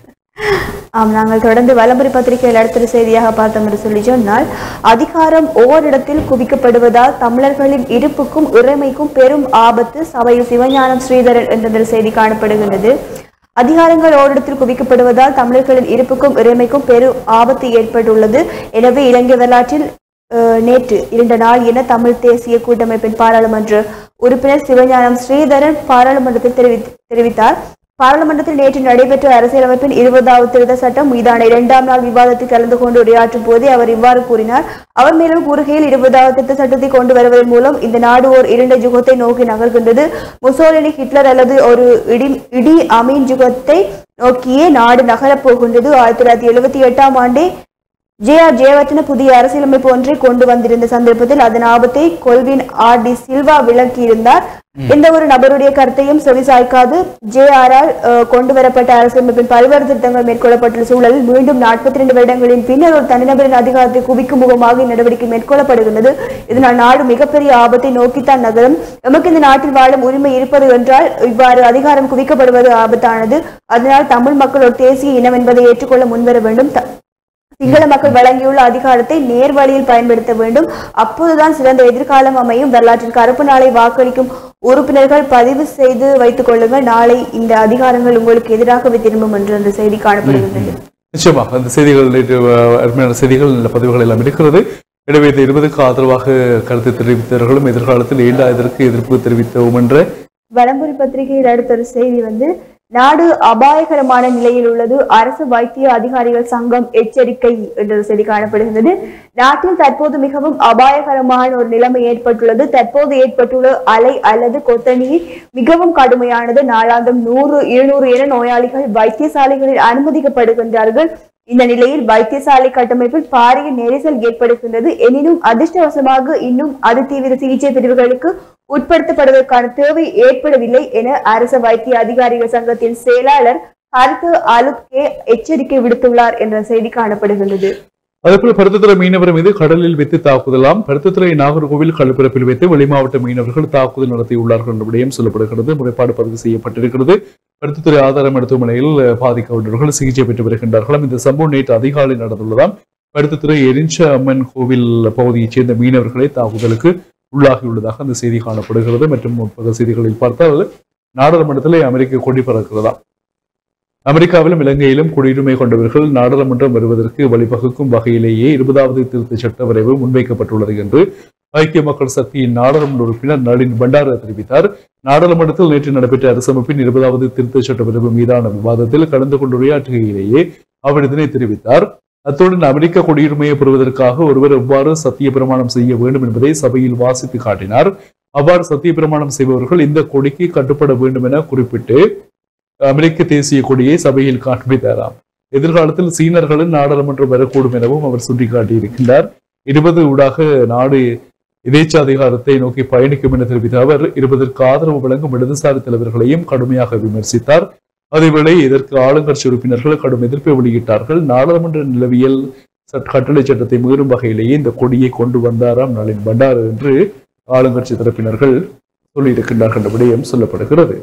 ஆம் நாங்கள் தொடர்ந்து வலம்புரி பத்திரிகையில் அடுத்த செய்தியாக பார்த்தோம் என்று சொல்லி சொன்னால் அதிகாரம் ஓரிடத்தில் குவிக்கப்படுவதால் தமிழர்களின் இருப்புக்கும் இறைமைக்கும் பெரும் ஆபத்து சபையில் சிவஞானம் ஸ்ரீதரன் என்ற செய்தி காணப்படுகின்றது அதிகாரங்கள் ஓரிடத்தில் குவிக்கப்படுவதால் தமிழர்களின் இருப்புக்கும் இறைமைக்கும் பெரும் ஆபத்து ஏற்பட்டுள்ளது எனவே இலங்கை வரலாற்றில் அஹ், நேற்று இரண்டு நாள் என தமிழ் தேசிய கூட்டமைப்பின் பாராளுமன்ற உறுப்பினர் சிவஞானம் ஸ்ரீதரன் பாராளுமன்றத்தில் தெரிவித் தெரிவித்தார் பாராளுமன்றத்தில் நேற்று நடைபெற்ற அரசியலமைப்பின் இருபதாவது திருத்த சட்டம் மீதான இரண்டாம் நாள் விவாதத்தில் கலந்து கொண்டு உரையாற்றும் போதே அவர் இவ்வாறு கூறினார் அவர் மேலும் கூறுகையில் இருபதாவது திருத்த சட்டத்தை கொண்டு வருவதன் மூலம் இந்த நாடு ஓர் இரண்டு யுகத்தை நோக்கி நகர்கின்றது முசோலினி ஹிட்லர் அல்லது ஒரு இடி இடி அமீன் யுகத்தை நோக்கியே நாடு நகரப் போகின்றது ஆயிரத்தி தொள்ளாயிரத்தி எழுபத்தி எட்டாம் ஆண்டே ஜே ஆர் ஜெயவர்தன புதிய அரசியலமைப்பு ஒன்றை கொண்டு வந்திருந்த சந்தர்ப்பத்தில் அதன் ஆபத்தை கொல்வின் ஆர் டி சில்வா விளக்கியிருந்தார் எந்த ஒரு நபருடைய கருத்தையும் செவிசாய்க்காது ஜே ஆர் ஆர் கொண்டு வரப்பட்ட அரசியலமைப்பின் பல்வேறு திருத்தங்கள் மேற்கொள்ளப்பட்டுள்ள சூழலில் மீண்டும் நாற்பத்தி ரெண்டு வருடங்களின் பின்னர் ஒரு தனிநபரின் அதிகாரத்தை குவிக்கும் முகமாக இந்நடவடிக்கை மேற்கொள்ளப்படுகின்றது இதனால் நாடு மிகப்பெரிய ஆபத்தை நோக்கித்தான் நகரும் எமக்கு இந்த நாட்டில் வாழும் உரிமை இருப்பது என்றால் இவ்வாறு அதிகாரம் குவிக்கப்படுவது ஆபத்தானது அதனால் தமிழ் மக்கள் ஒரு தேசிய இனம் என்பதை ஏற்றுக்கொள்ள முன்வர வேண்டும் த- சிங்கள மக்கள் வழங்கியுள்ள அதிகாரத்தை நேர் வழியில் பயன்படுத்த வேண்டும் அப்போதுதான் சிறந்த எதிர்காலம் அமையும் வரலாற்றின் கருப்பு நாளை வாக்களிக்கும் உறுப்பினர்கள் பதிவு செய்து வைத்துக் கொள்ளுங்கள் நாளை இந்த அதிகாரங்கள் உங்களுக்கு எதிராகவே திரும்பும் என்று அந்த செய்தி காணப்படுகின்றது நிச்சயமாக அந்த செய்திகள் நேற்று அஹ், அருமையான செய்திகள் நல்ல பதிவுகள் எல்லாம் இருக்கிறது எனவே இந்த இருபதுக்கு ஆதரவாக கருத்து தெரிவித்தவர்களும் எதிர்காலத்தில் ஏண்டா இதற்கு எதிர்ப்பு தெரிவித்தோம் என்ற வலம்புரி பத்திரிகையில் அடுத்த ஒரு செய்தி வந்து நாடு அபாயகரமான நிலையில் உள்ளது அரசு வைத்திய அதிகாரிகள் சங்கம் எச்சரிக்கை என்ற ஒரு செய்தி காணப்படுகின்றது நாட்டில் தற்போது மிகவும் அபாயகரமான ஒரு நிலைமை ஏற்பட்டுள்ளது தற்போது ஏற்பட்டுள்ள அலை அல்லது கொத்தணியில் மிகவும் கடுமையானது நாளாந்தம் நூறு இருநூறு என நோயாளிகள் வைத்தியசாலைகளில் அனுமதிக்கப்படுகின்றார்கள் இந்த நிலையில் வைத்தியசாலை கட்டமைப்பில் பாரிய நெரிசல் ஏற்படுகின்றது எனினும் அதிர்ஷ்டவசமாக இன்னும் அதிதீவிர சிகிச்சை பிரிவுகளுக்கு உட்படுத்தப்படுவதற்கான தேவை ஏற்படவில்லை என அரசு வைத்திய அதிகாரிகள் சங்கத்தின் செயலாளர் ஹரித்து அலுத்கே எச்சரிக்கை விடுத்துள்ளார் என்ற செய்தி காணப்படுகின்றது அதேபோல் பருத்தத்துறை மீனவர் மீது கடலில் வைத்து தாக்குதலாம் பருத்தத்துறை நாகர்கோவில் கழுப்பிறப்பில் வைத்து வெளிமாவட்ட மீனவர்கள் தாக்குதல் நடத்தியுள்ளார்கள் என்ற விடயம் சொல்லப்படுகிறது முறைப்பாடு பதிவு செய்யப்பட்டிருக்கிறது பருத்தத்துறை ஆதார மருத்துவமனையில் அஹ், பாதிக்கப்பட்டவர்கள் சிகிச்சை பெற்று வருகின்றார்களாம் இந்த சம்பவம் நேற்று அதிகாலை நடந்துள்ளதாம் பருத்தத்துறை எரிஞ்ச அம்மன் கோவில் பகுதியைச் சேர்ந்த மீனவர்களை தாக்குதலுக்கு உள்ளாகியுள்ளதாக அந்த செய்தி காணப்படுகிறது மற்றும் பல செய்திகளில் பார்த்தால் நாடாளுமன்றத்திலே அமெரிக்க கொடி பறக்கிறதாம் அமெரிக்காவிலும் இலங்கையிலும் குடியுரிமை கொண்டவர்கள் நாடாளுமன்றம் வருவதற்கு வழிவகுக்கும் வகையிலேயே இருபதாவது திருத்த சட்ட வரைவு முன்வைக்கப்பட்டுள்ளது என்று ஐக்கிய மக்கள் சக்தியின் நாடாளுமன்ற உறுப்பினர் நளின் பண்டார தெரிவித்தார் நாடாளுமன்றத்தில் நேற்று நடைபெற்ற அரசமைப்பின் இருபதாவது திருத்த சட்ட வரைவு மீதான விவாதத்தில் கலந்து கொண்டு உரையாற்றுகையிலேயே அவர் இதனை தெரிவித்தார் அத்துடன் அமெரிக்க குடியுரிமையை பெறுவதற்காக ஒருவர் எவ்வாறு சத்திய பிரமாணம் செய்ய வேண்டும் என்பதை சபையில் வாசித்து காட்டினார் அவ்வாறு சத்திய பிரமாணம் செய்பவர்கள் இந்த கொடிக்கு கட்டுப்பட வேண்டும் என குறிப்பிட்டு அமெரிக்க தேசிய கொடியை சபையில் காண்பித்தாராம் எதிர்காலத்தில் சீனர்களும் நாடாளுமன்றம் வரக்கூடும் எனவும் அவர் சுட்டிக்காட்டியிருக்கின்றார் இருபது ஊடாக நாடு எதேச்சாதிகாரத்தை நோக்கி பயணிக்கும் என தெரிவித்த அவர் இருபதற்கு ஆதரவு வழங்கும் இடதுசாரி தலைவர்களையும் கடுமையாக விமர்சித்தார் அதேவேளை இதற்கு ஆளுங்கட்சி உறுப்பினர்கள் கடும் எதிர்ப்பை வெளியிட்டார்கள் நாடாளுமன்ற நிலவியல் சட்ட கட்டளை சட்டத்தை மீறும் வகையிலேயே இந்த கொடியை கொண்டு வந்தாராம் நளின் பண்டார் என்று ஆளுங்கட்சி தரப்பினர்கள் சொல்லியிருக்கின்றார்கள் என்ற விடயம் சொல்லப்படுகிறது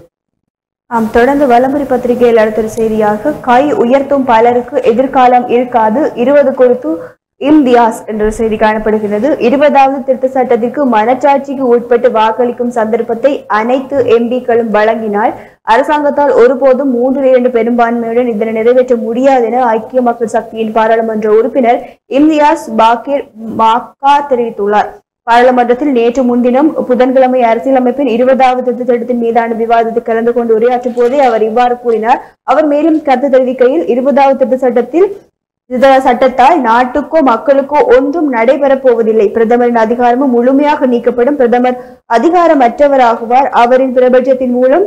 ஆம் தொடர்ந்து வலம்புரி பத்திரிகையில் அடுத்த ஒரு செய்தியாக கை உயர்த்தும் பலருக்கு எதிர்காலம் இருக்காது இருபது குறித்து இம்தியாஸ் என்ற ஒரு செய்தி காணப்படுகிறது இருபதாவது திருத்த சட்டத்திற்கு மனச்சாட்சிக்கு உட்பட்டு வாக்களிக்கும் சந்தர்ப்பத்தை அனைத்து எம்பிக்களும் வழங்கினால் அரசாங்கத்தால் ஒருபோதும் மூன்று இரண்டு பெரும்பான்மையுடன் இதனை நிறைவேற்ற முடியாது என ஐக்கிய மக்கள் சக்தியின் பாராளுமன்ற உறுப்பினர் இம்தியாஸ் பாக்கிர் மாக்கா தெரிவித்துள்ளார் பாராளுமன்றத்தில் நேற்று முன்தினம் புதன்கிழமை அரசியலமைப்பின் இருபதாவது திருத்த சட்டத்தின் மீதான விவாதத்தில் கலந்து கொண்டு உரையாற்றும் போதே அவர் இவ்வாறு கூறினார் அவர் மேலும் கருத்து தெரிவிக்கையில் இருபதாவது திருத்த சட்டத்தில் இந்த சட்டத்தால் நாட்டுக்கோ மக்களுக்கோ ஒன்றும் நடைபெறப் போவதில்லை பிரதமரின் அதிகாரமும் முழுமையாக நீக்கப்படும் பிரதமர் அதிகாரமற்றவராகுவார் அவரின் பிரபஞ்சத்தின் மூலம்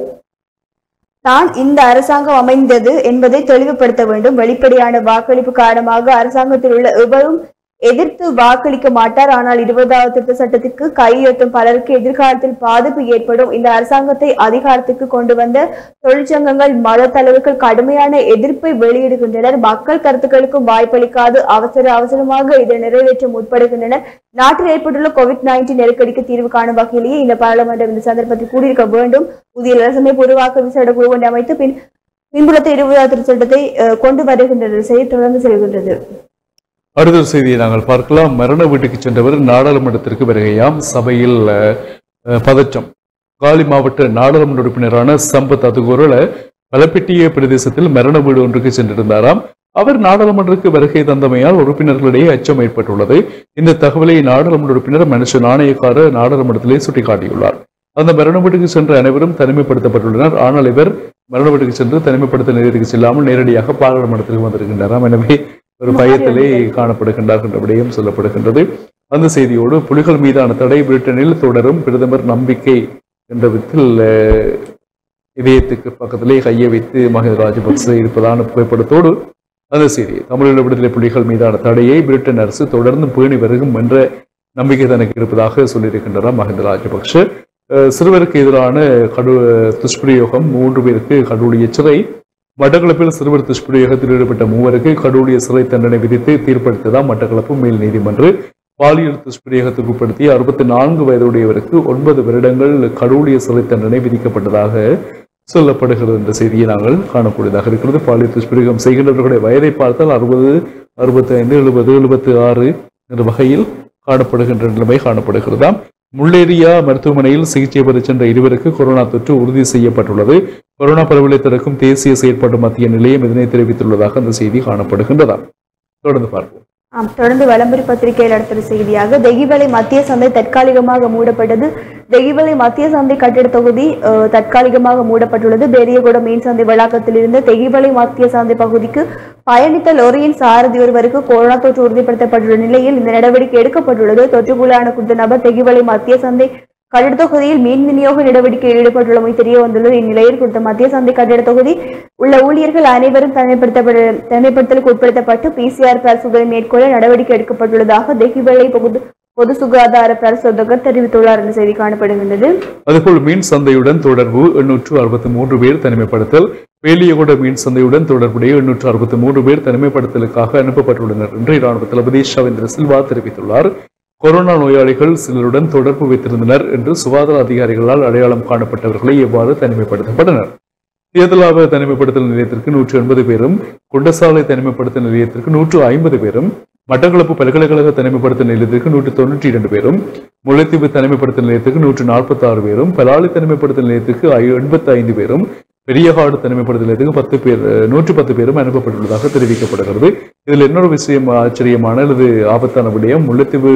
தான் இந்த அரசாங்கம் அமைந்தது என்பதை தெளிவுபடுத்த வேண்டும் வெளிப்படையான வாக்களிப்பு காரணமாக அரசாங்கத்தில் உள்ள எவரும் எதிர்த்து வாக்களிக்க மாட்டார் ஆனால் இருபதாவது திருத்த சட்டத்திற்கு கையெழுத்தும் பலருக்கு எதிர்காலத்தில் பாதிப்பு ஏற்படும் இந்த அரசாங்கத்தை அதிகாரத்துக்கு கொண்டு வந்த தொழிற்சங்கங்கள் மத தலைவர்கள் கடுமையான எதிர்ப்பை வெளியிடுகின்றனர் மக்கள் கருத்துக்களுக்கும் வாய்ப்பளிக்காது அவசர அவசரமாக இதை நிறைவேற்ற முற்படுகின்றனர் நாட்டில் ஏற்பட்டுள்ள கோவிட் நைன்டீன் நெருக்கடிக்கு தீர்வு காணும் வகையிலேயே இந்த பாராளுமன்றம் இந்த சந்தர்ப்பத்தில் கூடியிருக்க வேண்டும் புதிய அரசமைப்பு உருவாக்க விசேட குழு ஒன்றை அமைத்து பின் பின்புலத்தை இருபதாவது திருத்த சட்டத்தை அஹ், கொண்டு வருகின்றது செய்தி தொடர்ந்து செல்கின்றது அடுத்த ஒரு செய்தியை நாங்கள் பார்க்கலாம் மரண வீட்டுக்கு சென்றவர் நாடாளுமன்றத்திற்கு வருகையாம் சபையில் அஹ், பதற்றம் காலி மாவட்ட நாடாளுமன்ற உறுப்பினரான சம்பத் அதுகுரல பலப்பெட்டிய பிரதேசத்தில் மரண வீடு ஒன்றுக்கு சென்றிருந்தாராம் அவர் நாடாளுமன்றத்துக்கு வருகை தந்தமையால் உறுப்பினர்களிடையே அச்சம் ஏற்பட்டுள்ளது இந்த தகவலை நாடாளுமன்ற உறுப்பினர் மனுஷ நாணயக்கார நாடாளுமன்றத்திலே சுட்டிக்காட்டியுள்ளார் அந்த மரண வீட்டுக்கு சென்ற அனைவரும் தனிமைப்படுத்தப்பட்டுள்ளனர் ஆனால் இவர் மரண வீட்டுக்கு சென்று தனிமைப்படுத்த நிலையத்துக்கு செல்லாமல் நேரடியாக பாராளுமன்றத்திற்கு வந்திருக்கின்றாராம் எனவே ஒரு பயத்திலே காணப்படுகின்றார் என்ற விடயம் சொல்லப்படுகின்றது அந்த செய்தியோடு புலிகள் மீதான தடை பிரிட்டனில் தொடரும் பிரதமர் நம்பிக்கை என்ற விதத்தில் அஹ், இதயத்துக்கு பக்கத்திலே கையை வைத்து மஹிந்த ராஜபக்ச இருப்பதான புகைப்படத்தோடு அந்த செய்தி தமிழீழ விடுதலை புலிகள் மீதான தடையை பிரிட்டன் அரசு தொடர்ந்து பேணி வருகும் என்ற நம்பிக்கை தனக்கு இருப்பதாக சொல்லியிருக்கின்றார் மஹிந்த ராஜபக்ஷ அஹ், சிறுவருக்கு எதிரான கடு துஷ்பிரயோகம் மூன்று பேருக்கு கடூழிய சிறை மட்டக்களப்பில் சிறுவர் துஷ்பிரயோகத்தில் ஈடுபட்ட மூவருக்கு கடூழிய சிறை தண்டனை விதித்து தீர்ப்பளித்ததாம் மட்டக்களப்பு மேல் நீதிமன்ற பாலியல் துஷ்பிரயோகத்துக்கு உட்படுத்திய அறுபத்தி நான்கு வயதுடையவருக்கு ஒன்பது வருடங்கள் கடூழிய சிறை தண்டனை விதிக்கப்பட்டதாக சொல்லப்படுகிறது என்ற செய்தியை நாங்கள் காணக்கூடியதாக இருக்கிறது பாலியல் துஷ்பிரயோகம் செய்கின்றவர்களுடைய வயதை பார்த்தால் அறுபது அறுபத்தி ஐந்து எழுபது எழுபத்தி ஆறு என்ற வகையில் காணப்படுகின்ற நிலைமை காணப்படுகிறதாம் முள்ளேரியா மருத்துவமனையில் சிகிச்சை பெற சென்ற இருவருக்கு கொரோனா தொற்று உறுதி செய்யப்பட்டுள்ளது கொரோனா பரவலை தடுக்கும் தேசிய செயற்பாட்டு மத்திய நிலையம் இதனை தெரிவித்துள்ளதாக அந்த செய்தி காணப்படுகின்றதாம் தொடர்ந்து பார்ப்போம் ஆம் தொடர்ந்து வலம்புரி பத்திரிகையில் அடுத்த செய்தியாக தெகிவலை மத்திய சந்தை தற்காலிகமாக மூடப்பட்டது தெகிவலை மத்திய சந்தை கட்டிட தொகுதி அஹ், தற்காலிகமாக மூடப்பட்டுள்ளது பெரியகுட மீன் சந்தை வளாகத்தில் இருந்து தெகிவலை மத்திய சந்தை பகுதிக்கு பயணித்த லொரியின் சாரதி ஒருவருக்கு கொரோனா தொற்று உறுதிப்படுத்தப்பட்டுள்ள நிலையில் இந்த நடவடிக்கை எடுக்கப்பட்டுள்ளது தொற்றுக்குள்ளான குறித்த நபர் தெகிவலை மத்திய சந்தை கட்டிட தொகுதியில் மீன் விநியோக நடவடிக்கையில் ஈடுபட்டுள்ளமை தெரிய வந்துள்ளது இந்நிலையில் குறித்த மத்திய சந்தை கட்டிட தொகுதி உள்ள ஊழியர்கள் அனைவரும் தனிமைப்படுத்தப்பட தனிமைப்படுத்தலுக்கு உட்படுத்தப்பட்டு பிசிஆர் பரிசோதனை மேற்கொள்ள நடவடிக்கை எடுக்கப்பட்டுள்ளதாக தெஹிவலை பொது பொது சுகாதார பரிசோதகர் தெரிவித்துள்ளார் என்ற செய்தி காணப்படுகின்றது அதுபோல் மீன் சந்தையுடன் தொடர்பு எண்ணூற்று அறுபத்தி மூன்று பேர் தனிமைப்படுத்தல் வேலியகுட மீன் சந்தையுடன் தொடர்புடைய எண்ணூற்று அறுபத்தி மூன்று பேர் தனிமைப்படுத்தலுக்காக அனுப்பப்பட்டுள்ளனர் என்று இராணுவ தளபதி ஷவேந்திர சில்வா தெரிவித்துள்ளார் கொரோனா நோயாளிகள் சிலருடன் தொடர்பு வைத்திருந்தனர் என்று சுகாதார அதிகாரிகளால் அடையாளம் காணப்பட்டவர்களை எவ்வாறு தனிமைப்படுத்தப்பட்டனர் தேதலாவ தனிமைப்படுத்தல் நிலையத்திற்கு நூற்று எண்பது பேரும் குண்டசாலை தனிமைப்படுத்தல் நிலையத்திற்கு நூற்று ஐம்பது பேரும் மட்டக்களப்பு பல்கலைக்கழக தனிமைப்படுத்தல் நிலையத்திற்கு நூற்று தொண்ணூற்றி இரண்டு பேரும் முல்லைத்தீவு தனிமைப்படுத்தல் நிலையத்திற்கு நூற்று நாற்பத்தி ஆறு பேரும் பலாலி தனிமைப்படுத்தல் நிலையத்திற்கு எண்பத்தி ஐந்து பேரும் பெரியகாடு தனிமைப்படுத்தல் நிலையத்துக்கு பத்து பேர் நூற்று பத்து பேரும் அனுப்பப்பட்டுள்ளதாக தெரிவிக்கப்படுகிறது இதில் இன்னொரு விஷயம் ஆச்சரியமான அல்லது ஆபத்தான விடயம் முல்லைத்தீவு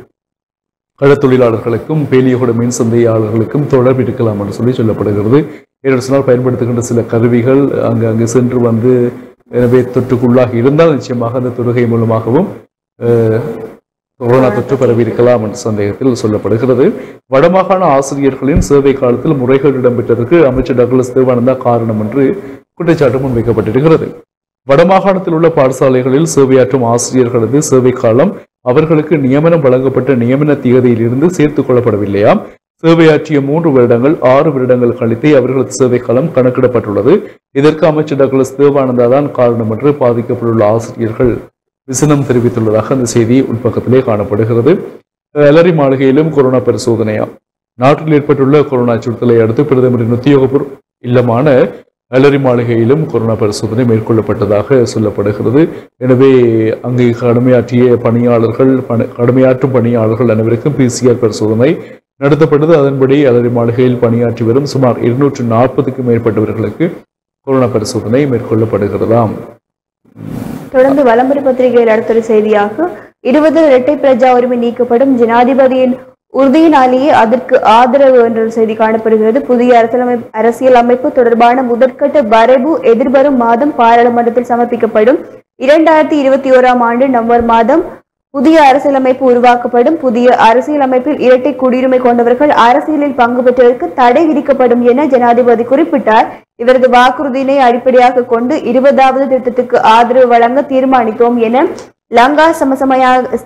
கடத்தொழிலாளர்களுக்கும் பேலியகுட மீன் சந்தையாளர்களுக்கும் தொடர்பு இருக்கலாம் என்று சொல்லி சொல்லப்படுகிறது ஏனென்று சொன்னால் பயன்படுத்துகின்ற சில கருவிகள் அங்கு அங்கு சென்று வந்து எனவே தொற்றுக்குள்ளாகி இருந்தால் நிச்சயமாக அந்த தொடுகை மூலமாகவும் அஹ், கொரோனா தொற்று பரவி இருக்கலாம் என்ற சந்தேகத்தில் சொல்லப்படுகிறது வடமாகாண ஆசிரியர்களின் சேவை காலத்தில் முறைகள் இடம்பெற்றதற்கு அமைச்சர் டக்ளஸ் தேவானந்தா காரணம் என்று குற்றச்சாட்டு முன்வைக்கப்பட்டிருக்கிறது வடமாகாணத்தில் உள்ள பாடசாலைகளில் சேவையாற்றும் ஆசிரியர்களது சேவை காலம் அவர்களுக்கு நியமனம் வழங்கப்பட்ட நியமன தேதியிலிருந்து சேர்த்துக் கொள்ளப்படவில்லையாம் சேவையாற்றிய மூன்று வருடங்கள் ஆறு வருடங்கள் கழித்தே அவர்களது சேவை காலம் கணக்கிடப்பட்டுள்ளது இதற்கு அமைச்சர் டக்ளஸ் தேவானந்தா தான் காரணம் என்று பாதிக்கப்பட்டுள்ள ஆசிரியர்கள் விசனம் தெரிவித்துள்ளதாக அந்த செய்தி உள்பக்கத்திலே காணப்படுகிறது அலரி மாளிகையிலும் கொரோனா பரிசோதனையாம் நாட்டில் ஏற்பட்டுள்ள கொரோனா அச்சுறுத்தலை அடுத்து பிரதமரின் உத்தியோகபூர்வ இல்லமான அலரி மாளிகையிலும் கொரோனா பரிசோதனை மேற்கொள்ளப்பட்டதாக சொல்லப்படுகிறது எனவே அங்கு கடமையாற்றிய பணியாளர்கள் பணி- கடமையாற்றும் பணியாளர்கள் அனைவருக்கும் பிசிஆர் பரிசோதனை நடத்தப்பட்டது அதன்படி அலரி மாளிகையில் பணியாற்றி வரும் சுமார் இருநூற்று நாற்பதுக்கும் மேற்பட்டவர்களுக்கு கொரோனா பரிசோதனை மேற்கொள்ளப்படுகிறதாம் தொடர்ந்து வலம்புரி பத்திரிகையில் அடுத்த ஒரு செய்தியாக இருபது இரட்டை பிரஜா உரிமை நீக்கப்படும் ஜனாதிபதியின் உறுதியினாலேயே அதற்கு ஆதரவு என்ற செய்தி காணப்படுகிறது புதிய அரசியலமைப்பு அரசியல் அமைப்பு தொடர்பான முதற்கட்ட வரைவு எதிர்வரும் மாதம் பாராளுமன்றத்தில் சமர்ப்பிக்கப்படும் இரண்டாயிரத்தி இருபத்தி ஓராம் ஆண்டு நவம்பர் மாதம் புதிய அரசியலமைப்பு உருவாக்கப்படும் புதிய அரசியலமைப்பில் இரட்டை குடியுரிமை கொண்டவர்கள் அரசியலில் பங்கு பெற்றதற்கு தடை விதிக்கப்படும் என ஜனாதிபதி குறிப்பிட்டார் இவரது வாக்குறுதியினை அடிப்படையாக கொண்டு இருபதாவது திட்டத்துக்கு ஆதரவு வழங்க தீர்மானித்தோம் என லங்கா சமசமய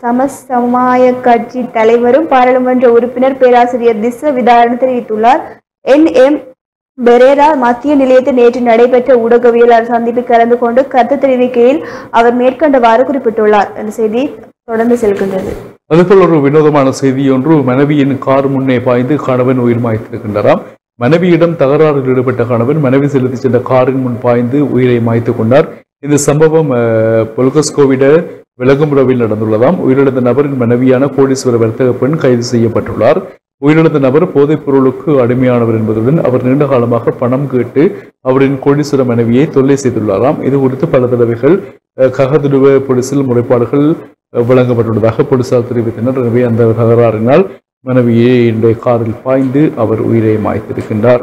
சமசமாய கட்சி தலைவரும் பாராளுமன்ற உறுப்பினர் பேராசிரியர் திஸ்ஸ விதாரண தெரிவித்துள்ளார் என் எம் பெரேரா மத்திய நிலையத்தில் நேற்று நடைபெற்ற ஊடகவியலாளர் சந்திப்பில் கலந்து கொண்டு கருத்து தெரிவிக்கையில் அவர் மேற்கண்டவாறு குறிப்பிட்டுள்ளார் என்ற செய்தி தொடர்ந்து செல்கின்றது அதுபோல் ஒரு வினோதமான செய்தி ஒன்று மனைவியின் கார் முன்னே பாய்ந்து கணவன் உயிர் மாய்த்திருக்கின்றாராம் மனைவியிடம் தகராறில் ஈடுபட்ட கணவன் மனைவி செலுத்தி சென்ற காரின் முன் பாய்ந்து உயிரை மாய்த்து கொண்டார் இந்த சம்பவம் அஹ், பொல்கஸ்கோவிட விலகுமுறவில் நடந்துள்ளதாம் உயிரிழந்த நபரின் மனைவியான கோடீஸ்வர வர்த்தக பெண் கைது செய்யப்பட்டுள்ளார் உயிரிழந்த நபர் போதைப் பொருளுக்கு அடிமையானவர் என்பதுடன் அவர் நீண்ட காலமாக பணம் கேட்டு அவரின் கோடீஸ்வர மனைவியை தொல்லை செய்துள்ளாராம் இது குறித்து பல தடவைகள் அஹ், ககதுடுவ போலீசில் முறைப்பாடுகள் அஹ், வழங்கப்பட்டுள்ளதாக போலீசார் தெரிவித்தனர் எனவே அந்த தகராறினால் மனைவியை இன்றைய காரில் பாய்ந்து அவர் உயிரை மாய்த்திருக்கின்றார்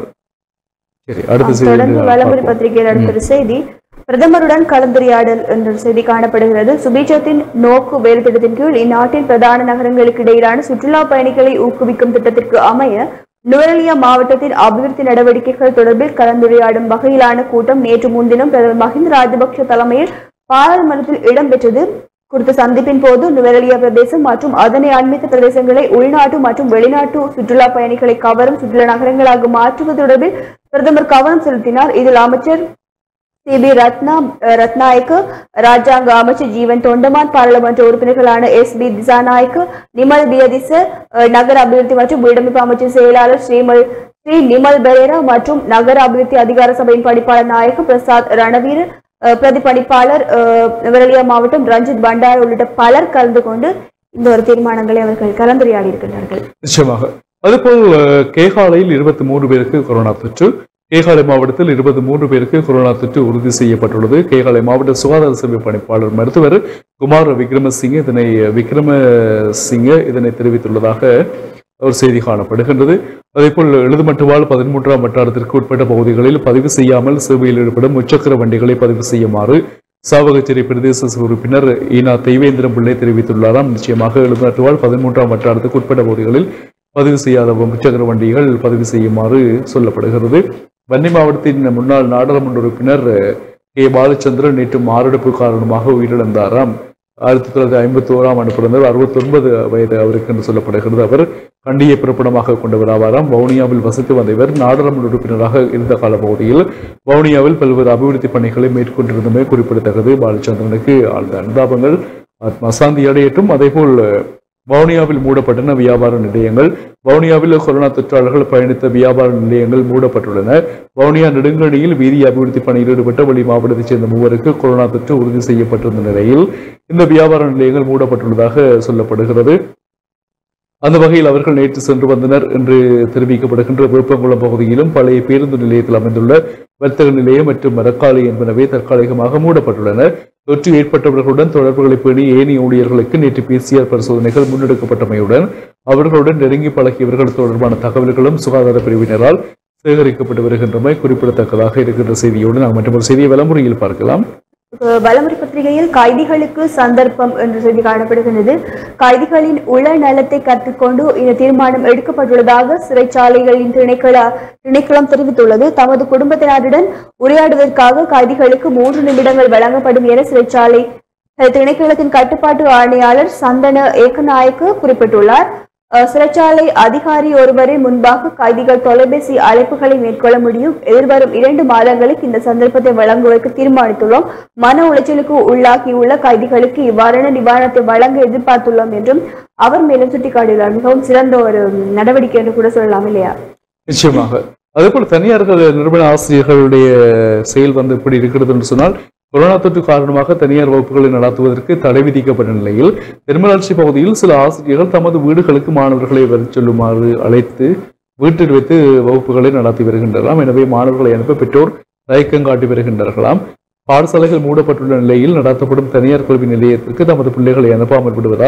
சரி அடுத்த செய்தி தொடர்ந்து வலமுறை பார்ப்போம். பத்திரிகையில் அடுத்த ஒரு செய்தி பிரதமருடன் கலந்துரையாடல் என்ற செய்தி காணப்படுகிறது சுபீட்சத்தின் நோக்கு வேறு திட்டத்தின் கீழ் இந்நாட்டின் பிரதான நகரங்களுக்கு இடையிலான சுற்றுலா பயணிகளை ஊக்குவிக்கும் திட்டத்திற்கு அமைய நுவரெலியா மாவட்டத்தின் அபிவிருத்தி நடவடிக்கைகள் தொடர்பில் கலந்துரையாடும் வகையிலான கூட்டம் நேற்று முன்தினம் பிரதமர் மஹிந்த ராஜபக்ஷ தலைமையில் பாராளுமன்றத்தில் இடம்பெற்றது குறித்த சந்திப்பின் போது நுவரெலியா பிரதேசம் மற்றும் அதனை அண்மித்த பிரதேசங்களை உள்நாட்டு மற்றும் வெளிநாட்டு சுற்றுலா பயணிகளை கவரும் சுற்றுலா நகரங்களாக மாற்றுவது தொடர்பில் பிரதமர் கவனம் செலுத்தினார் இதில் அமைச்சர் சிபி ரத்னா அஹ், ரத்நாயக்கு ராஜாங்க அமைச்சர் ஜீவன் தொண்டமான் பாராளுமன்ற உறுப்பினர்களான எஸ் பி திசாநாயக்கு நிமல் தியதிச அஹ், நகர அபிவிருத்தி மற்றும் வீடமைப்பு அமைச்சர் செயலாளர் ஸ்ரீமல் ஸ்ரீ நிமல் பெரேரா மற்றும் நகர அபிவிருத்தி அதிகார சபையின் பணிப்பாளர் நாயக்கு பிரசாத் ரணவீர் அஹ், பிரதிபலிப்பாளர் அஹ், நுவரெலியா மாவட்டம் ரஞ்சித் பண்டார் உள்ளிட்ட பலர் கலந்து கொண்டு இந்த ஒரு தீர்மானங்களை அவர்கள் கலந்துரையாடி இருக்கின்றார்கள் நிச்சயமாக அதுபோல் அஹ், கேகாலையில் இருபத்தி மூன்று பேருக்கு கொரோனா தொற்று கேகாலை மாவட்டத்தில் இருபத்தி மூன்று பேருக்கு கொரோனா தொற்று உறுதி செய்யப்பட்டுள்ளது கேகாலை மாவட்ட சுகாதார சேவை பணிப்பாளர் மருத்துவர் குமார் விக்ரமசிங்க இதனை விக்ரமசிங்க இதனை தெரிவித்துள்ளதாக ஒரு செய்தி காணப்படுகின்றது அதேபோல் எழுதுமட்டுவாள் பதிமூன்றாம் வட்டாரத்திற்கு உட்பட்ட பகுதிகளில் பதிவு செய்யாமல் சேவையில் ஈடுபடும் முச்சக்கர வண்டிகளை பதிவு செய்யுமாறு சாவகச்சேரி பிரதேச உறுப்பினர் ஈனா தெய்வேந்திரம் பிள்ளை தெரிவித்துள்ளாராம் நிச்சயமாக எழுதுமட்டுவாள் பதிமூன்றாம் வட்டாரத்துக்கு உட்பட்ட பகுதிகளில் பதிவு செய்யாத முச்சக்கர வண்டிகள் பதிவு செய்யுமாறு சொல்லப்படுகிறது வன்னி மாவட்டத்தின் முன்னாள் நாடாளுமன்ற உறுப்பினர் கே பாலச்சந்திரன் நேற்று மாரடைப்பு காரணமாக உயிரிழந்தாராம் ஆயிரத்தி தொள்ளாயிரத்தி ஐம்பத்தி ஓராம் ஆண்டு பிறந்தவர் அறுபத்தி ஒன்பது வயது அவருக்கு என்று சொல்லப்படுகிறது அவர் கண்டியை பிறப்பிடமாக கொண்டவர் ஆவாராம் வவுனியாவில் வசித்து வந்த இவர் நாடாளுமன்ற உறுப்பினராக இருந்த கால பகுதியில் வவுனியாவில் பல்வேறு அபிவிருத்தி பணிகளை மேற்கொண்டிருந்தமே குறிப்பிடத்தக்கது பாலச்சந்திரனுக்கு ஆழ்ந்த அனுதாபங்கள் ஆத்மா சாந்தி அடையட்டும் அதேபோல் வவுனியாவில் மூடப்பட்டன வியாபார நிலையங்கள் வவுனியாவில் கொரோனா தொற்றாளர்கள் பயணித்த வியாபார நிலையங்கள் மூடப்பட்டுள்ளன வவுனியா நெடுங்கணியில் வீதி அபிவிருத்தி பணியில் ஈடுபட்ட வெளி மாவட்டத்தைச் சேர்ந்த மூவருக்கு கொரோனா தொற்று உறுதி செய்யப்பட்டிருந்த நிலையில் இந்த வியாபார நிலையங்கள் மூடப்பட்டுள்ளதாக சொல்லப்படுகிறது அந்த வகையில் அவர்கள் நேற்று சென்று வந்தனர் என்று தெரிவிக்கப்படுகின்ற விழுப்பங்குளம் பகுதியிலும் பழைய பேருந்து நிலையத்தில் அமைந்துள்ள வர்த்தக நிலையம் மற்றும் மரக்காலை என்பனவே தற்காலிகமாக மூடப்பட்டுள்ளன தொற்று ஏற்பட்டவர்களுடன் தொடர்புகளை பேணி ஏனைய ஊழியர்களுக்கு நேற்று பிசிஆர் பரிசோதனைகள் முன்னெடுக்கப்பட்டமையுடன் அவர்களுடன் நெருங்கி பழகியவர்கள் தொடர்பான தகவல்களும் சுகாதார பிரிவினரால் சேகரிக்கப்பட்டு வருகின்றமை குறிப்பிடத்தக்கதாக இருக்கின்ற செய்தியோடு நாம் மற்றொரு செய்தியை வலமுறையில் பார்க்கலாம் வலமுறை பத்திரிகையில் கைதிகளுக்கு சந்தர்ப்பம் என்ற செய்தி காணப்படுகின்றது கைதிகளின் உள நலத்தை கற்றுக்கொண்டு இந்த தீர்மானம் எடுக்கப்பட்டுள்ளதாக சிறைச்சாலைகளின் திணைக்கள திணைக்களம் தெரிவித்துள்ளது தமது குடும்பத்தினருடன் உரையாடுவதற்காக கைதிகளுக்கு மூன்று நிமிடங்கள் வழங்கப்படும் என சிறைச்சாலை திணைக்களத்தின் கட்டுப்பாட்டு ஆணையாளர் சந்தன ஏகநாயக்கு குறிப்பிட்டுள்ளார் அஹ், சிறைச்சாலை அதிகாரி ஒருவரின் முன்பாக கைதிகள் தொலைபேசி அழைப்புகளை மேற்கொள்ள முடியும் எதிர்வரும் இரண்டு மாதங்களுக்கு இந்த சந்தர்ப்பத்தை வழங்குவதற்கு தீர்மானித்துள்ளோம் மன உளைச்சலுக்கு உள்ளாகியுள்ள கைதிகளுக்கு இவ்வாறான நிவாரணத்தை வழங்க எதிர்பார்த்துள்ளோம் என்றும் அவர் மேலும் சுட்டிக்காட்டியுள்ளார் மிகவும் சிறந்த ஒரு நடவடிக்கை என்று கூட சொல்லலாம் இல்லையா நிச்சயமாக அதேபோல் தனியார் நிறுவன ஆசிரியர்களுடைய செயல் வந்து எப்படி இருக்கிறது என்று சொன்னால் கொரோனா தொற்று காரணமாக தனியார் வகுப்புகளை நடத்துவதற்கு தடை விதிக்கப்பட்ட நிலையில் தென்மலர்ச்சி பகுதியில் சில ஆசிரியர்கள் தமது வீடுகளுக்கு மாணவர்களை வரச் சொல்லுமாறு அழைத்து வீட்டில் வைத்து வகுப்புகளை நடத்தி வருகின்றனர் எனவே மாணவர்களை அனுப்ப பெற்றோர் தயக்கம் காட்டி வருகின்றார்களாம் பாடசாலைகள் மூடப்பட்டுள்ள நிலையில் நடத்தப்படும் தனியார் கல்வி நிலையத்திற்கு தமது பிள்ளைகளை அனுப்பாமல் விடுவதால்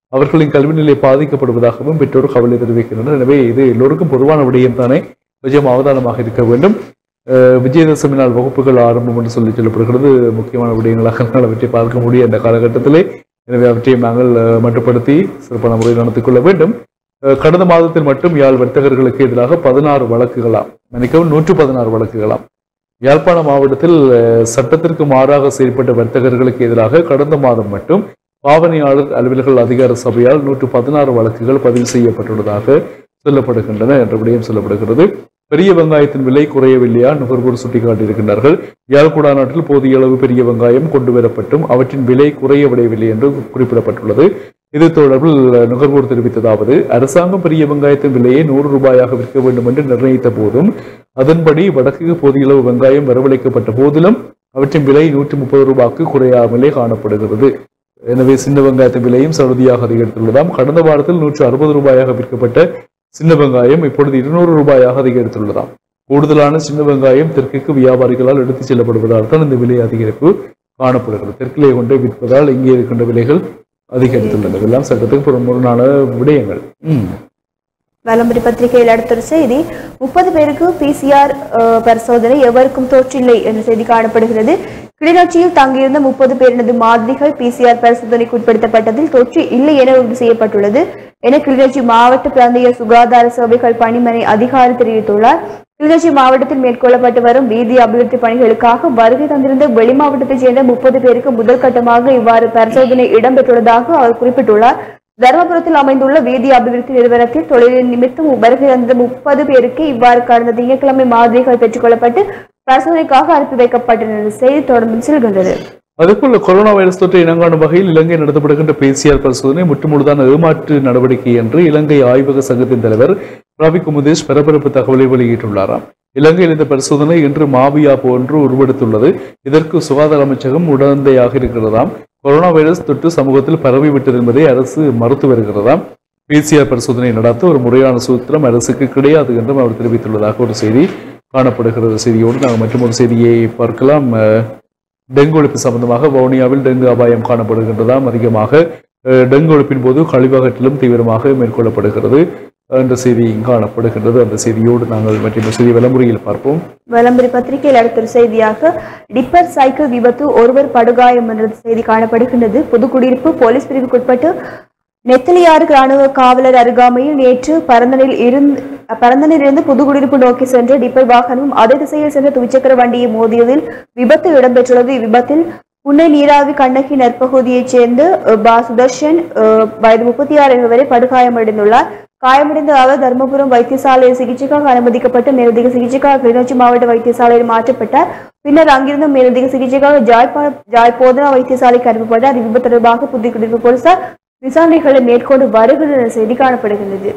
அவர்களின் கல்வி நிலை பாதிக்கப்படுவதாகவும் பெற்றோர் கவலை தெரிவிக்கின்றனர் எனவே இது எல்லோருக்கும் பொதுவான விடயம் தானே கொஞ்சம் அவதானமாக இருக்க வேண்டும் அஹ் விஜயதசமி நாள் வகுப்புகள் ஆரம்பம் என்று சொல்லி சொல்லப்படுகிறது முக்கியமான விடயங்களாக நாங்கள் அவற்றை பார்க்க முடியும் இந்த காலகட்டத்திலே எனவே அவற்றை நாங்கள் அஹ், மட்டுப்படுத்தி சிறப்பான முறையில் நடத்திக் கொள்ள வேண்டும் அஹ், கடந்த மாதத்தில் மட்டும் யாழ் வர்த்தகர்களுக்கு எதிராக பதினாறு வழக்குகளாம் மன்னிக்கவும் நூற்று பதினாறு வழக்குகளாம் யாழ்ப்பாண மாவட்டத்தில் அஹ், சட்டத்திற்கு மாறாக செயல்பட்ட வர்த்தகர்களுக்கு எதிராக கடந்த மாதம் மட்டும் பாவனையாளர் அலுவலர்கள் அதிகார சபையால் நூற்று பதினாறு வழக்குகள் பதிவு செய்யப்பட்டுள்ளதாக சொல்லப்படுகின்றன என்ற விடயம் சொல்லப்படுகிறது பெரிய வெங்காயத்தின் விலை குறையவில்லையா நுகர்வோர் சுட்டிக்காட்டியிருக்கின்றார்கள் யாழ்குடா நாட்டில் போதிய அளவு பெரிய வெங்காயம் கொண்டு வரப்பட்டும் அவற்றின் விலை குறையவிடவில்லை என்று குறிப்பிடப்பட்டுள்ளது இது தொடர்பில் நுகர்வோர் தெரிவித்ததாவது அரசாங்கம் பெரிய வெங்காயத்தின் விலையை நூறு ரூபாயாக விற்க வேண்டும் என்று நிர்ணயித்த போதும் அதன்படி வடக்கு போதிய அளவு வெங்காயம் வரவழைக்கப்பட்ட போதிலும் அவற்றின் விலை நூற்றி முப்பது ரூபாய்க்கு குறையாமலே காணப்படுகிறது எனவே சின்ன வெங்காயத்தின் விலையும் சடுதியாக அதிகரித்துள்ளதாம் கடந்த வாரத்தில் நூற்று அறுபது ரூபாயாக விற்கப்பட்ட சின்ன வெங்காயம் இப்பொழுது இருநூறு ரூபாயாக அதிகரித்துள்ளதாம் கூடுதலான சின்ன வெங்காயம் தெற்குக்கு வியாபாரிகளால் எடுத்துச் செல்லப்படுவதால் தான் இந்த விலை அதிகரிப்பு காணப்படுகிறது தெற்கிலே கொண்டே விற்பதால் இங்கே இருக்கின்ற விலைகள் அதிகரித்துள்ளன இதெல்லாம் சட்டத்துக்கு புறமுரணான விடயங்கள் ம். வலம்புரி பத்திரிகையில் அடுத்த ஒரு செய்தி முப்பது பேருக்கு பிசிஆர் பரிசோதனை எவருக்கும் தோற்றில்லை என்ற செய்தி காணப்படுகிறது கிளிநொச்சியில் தங்கியிருந்த முப்பது பேரினது மாதிரிகள் பிசிஆர் பரிசோதனைக்கு உட்படுத்தப்பட்டதில் தொற்று இல்லை என உறுதி செய்யப்பட்டுள்ளது என கிளிநொச்சி மாவட்ட பிராந்திய சுகாதார சேவைகள் பணிமனை அதிகாரி தெரிவித்துள்ளார் கிளிநொச்சி மாவட்டத்தில் மேற்கொள்ளப்பட்டு வரும் வீதி அபிவிருத்தி பணிகளுக்காக வருகை தந்திருந்த வெளி மாவட்டத்தைச் சேர்ந்த முப்பது பேருக்கு முதல் கட்டமாக இவ்வாறு பரிசோதனை இடம்பெற்றுள்ளதாக அவர் குறிப்பிட்டுள்ளார் தர்மபுரத்தில் அமைந்துள்ள வீதி அபிவிருத்தி நிறுவனத்தில் தொழிலின் நிமித்தம் வருகை தந்த முப்பது பேருக்கு இவ்வாறு கடந்த திங்கட்கிழமை மாதிரிகள் பெற்றுக்கொள்ளப்பட்டு பரிசோதனைக்காக அனுப்பி வைக்கப்பட்டன செய்தி தொடர்ந்து செல்கின்றது அதுபோல கொரோனா வைரஸ் தொற்றை இனங்காணும் வகையில் இலங்கை நடத்தப்படுகின்ற பிசிஆர் பரிசோதனை முற்றுமுழுதான ஏமாற்று நடவடிக்கை என்று இலங்கை ஆய்வக சங்கத்தின் தலைவர் ரவி குமுதேஷ் பரபரப்பு தகவலை வெளியிட்டுள்ளாராம் இலங்கையில் இந்த பரிசோதனை இன்று மாவியா போன்று உருவெடுத்துள்ளது இதற்கு சுகாதார அமைச்சகம் உடந்தையாக இருக்கிறதாம் கொரோனா வைரஸ் தொற்று சமூகத்தில் பரவிவிட்டது என்பதை அரசு மறுத்து வருகிறதாம் பிசிஆர் பரிசோதனை நடத்த ஒரு முறையான சூத்திரம் அரசுக்கு கிடையாது என்றும் அவர் தெரிவித்துள்ளதாக ஒரு செய்தி காணப்படுகிறது செய்தியோடு நாங்கள் மற்றும் ஒரு செய்தியை பார்க்கலாம் அஹ், டெங்கு ஒழிப்பு சம்பந்தமாக வவுனியாவில் டெங்கு அபாயம் காணப்படுகின்றதாம் அதிகமாக அஹ், டெங்கு ஒழிப்பின் போது கழிவகற்றிலும் தீவிரமாக மேற்கொள்ளப்படுகிறது என்ற செய்தி காணப்படுகின்றது அந்த செய்தியோடு நாங்கள் மற்றும் செய்தி விளம்பரியில் பார்ப்போம் விளம்பரி பத்திரிகையில் அடுத்த ஒரு செய்தியாக டிப்பர் சைக்கிள் விபத்து ஒருவர் படுகாயம் என்ற செய்தி காணப்படுகின்றது புதுக்குடியிருப்பு போலீஸ் பிரிவுக்குட்பட்டு நெத்தலியாறு ராணுவ காவலர் அருகாமையில் நேற்று பரந்தனில் இருந்து பரந்தனில் இருந்து புதுக்குடியிருப்பு நோக்கி சென்ற டிப்பர் வாகனமும் அதே திசையில் சென்ற துவிச்சக்கர வண்டியை மோதியதில் விபத்து இடம்பெற்றுள்ளது இவ்விபத்தில் புன்னை நீராவி கண்ணகி நற்பகுதியைச் சேர்ந்த அஹ், பா சுதர்ஷன் அஹ், வயது முப்பத்தி ஆறு என்பவரை படுகாயமடைந்துள்ளார் காயமடைந்த அவர் தர்மபுரம் வைத்தியசாலையில் சிகிச்சைக்காக அனுமதிக்கப்பட்டு மேலதிக சிகிச்சைக்காக கிளிநொச்சி மாவட்ட வைத்தியசாலையில் மாற்றப்பட்டார் பின்னர் அங்கிருந்து மேலதிக சிகிச்சைக்காக ஜாய்பா ஜாய் போதனா வைத்தியசாலைக்கு அனுப்பப்பட்டார் விபத்து தொடர்பாக புதுக்குடியிருப்பு போலீசார் விசாரணைகளை மேற்கொண்டு வருகின்ற செய்தி காணப்படுகின்றது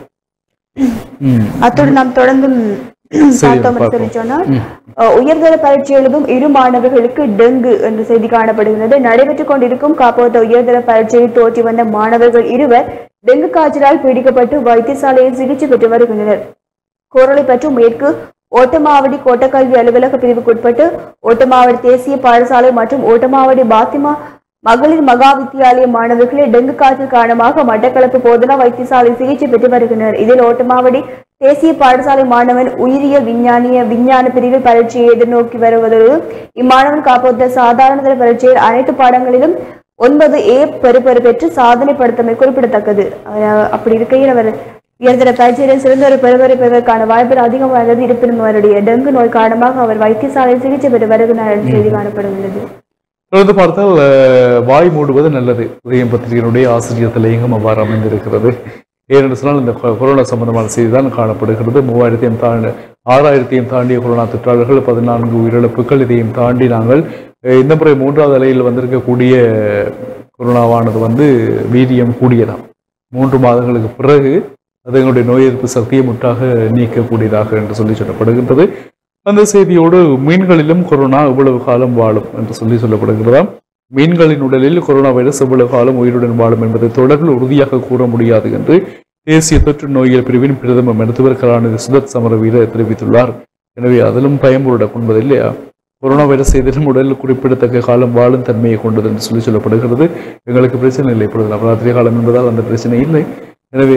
ம். அத்தோடு நாம் தொடர்ந்து பார்த்தோம் என்று சொல்லி சொன்னால் அஹ், உயர்தர பரீட்சை எழுதும் இரு மாணவர்களுக்கு டெங்கு என்ற செய்தி காணப்படுகிறது நடைபெற்றுக் கொண்டிருக்கும் காப்போத்த உயர்தர பரீட்சையில் தோற்றி வந்த மாணவர்கள் இருவர் டெங்கு காய்ச்சலால் பீடிக்கப்பட்டு வைத்தியசாலையில் சிகிச்சை பெற்று வருகின்றனர் கோரளை பற்றும் மேற்கு ஓட்டமாவடி கோட்டக்கல்வி அலுவலக பிரிவுக்குட்பட்டு ஓட்டமாவடி தேசிய பாடசாலை மற்றும் ஓட்டமாவடி பாத்திமா மகளிர் மகா வித்தியாலய மாணவர்களே டெங்கு காய்ச்சல் காரணமாக மட்டக்களப்பு போதனா வைத்தியசாலை சிகிச்சை பெற்று வருகின்றனர் இதில் ஓட்டமாவடி தேசிய பாடசாலை மாணவன் உயிரியல் விஞ்ஞானிய விஞ்ஞான பிரிவில் பரீட்சையை எதிர்நோக்கி வருவதோடு இம்மாணவன் காப்போத்த சாதாரண பரீட்சையில் அனைத்து பாடங்களிலும் ஒன்பது ஏ பெறுபெறு பெற்று சாதனை படுத்தமை குறிப்பிடத்தக்கது அஹ் அப்படி இருக்கையில் அவர் உயர்தர பரீட்சையில் சிறந்த ஒரு பெறுபரை பெறுவதற்கான வாய்ப்புகள் அதிகமானது இருப்பினும் அவருடைய டெங்கு நோய் காரணமாக அவர் வைத்தியசாலையில் சிகிச்சை பெற்று வருகிறார் என்ற செய்தி காணப்படுகிறது தொடர்ந்து பார்த்தால் அஹ், வாய் மூடுவது நல்லது உதயம் பத்திரிகையினுடைய ஆசிரியர் தலையங்கம் அவ்வாறு அமைந்திருக்கிறது ஏனென்று சொன்னால் இந்த கொ- கொரோனா சம்பந்தமான செய்தி தான் காணப்படுகிறது மூவாயிரத்தையும் தாண்டி ஆறாயிரத்தையும் தாண்டிய கொரோனா தொற்றாளர்கள் பதினான்கு உயிரிழப்புகள் இதையும் தாண்டி நாங்கள் அஹ், இந்த முறை மூன்றாவது அலையில் வந்திருக்கக்கூடிய கொரோனாவானது வந்து வீரியம் கூடியதாம் மூன்று மாதங்களுக்கு பிறகு அது எங்களுடைய நோய் எதிர்ப்பு சக்தியை முற்றாக நீக்கக்கூடியதாக என்று சொல்லி சொல்லப்படுகின்றது அந்த செய்தியோடு மீன்களிலும் கொரோனா எவ்வளவு காலம் வாழும் என்று சொல்லி சொல்லப்படுகிறதாம் மீன்களின் உடலில் கொரோனா வைரஸ் எவ்வளவு காலம் உயிருடன் வாழும் என்பதை தொடர்பில் உறுதியாக கூற முடியாது என்று தேசிய தொற்று நோயியல் பிரிவின் பிரதம மருத்துவர் கலாநிதி சுதத் சமரவீர தெரிவித்துள்ளார் எனவே அதிலும் பயம்பொருட கொள்வது இல்லையா கொரோனா வைரஸ் எதிரும் உடலில் குறிப்பிடத்தக்க காலம் வாழும் தன்மையை கொண்டது என்று சொல்லி சொல்லப்படுகிறது எங்களுக்கு பிரச்சனை இல்லை இப்பொழுது நவராத்திரி காலம் என்பதால் அந்த பிரச்சனை இல்லை எனவே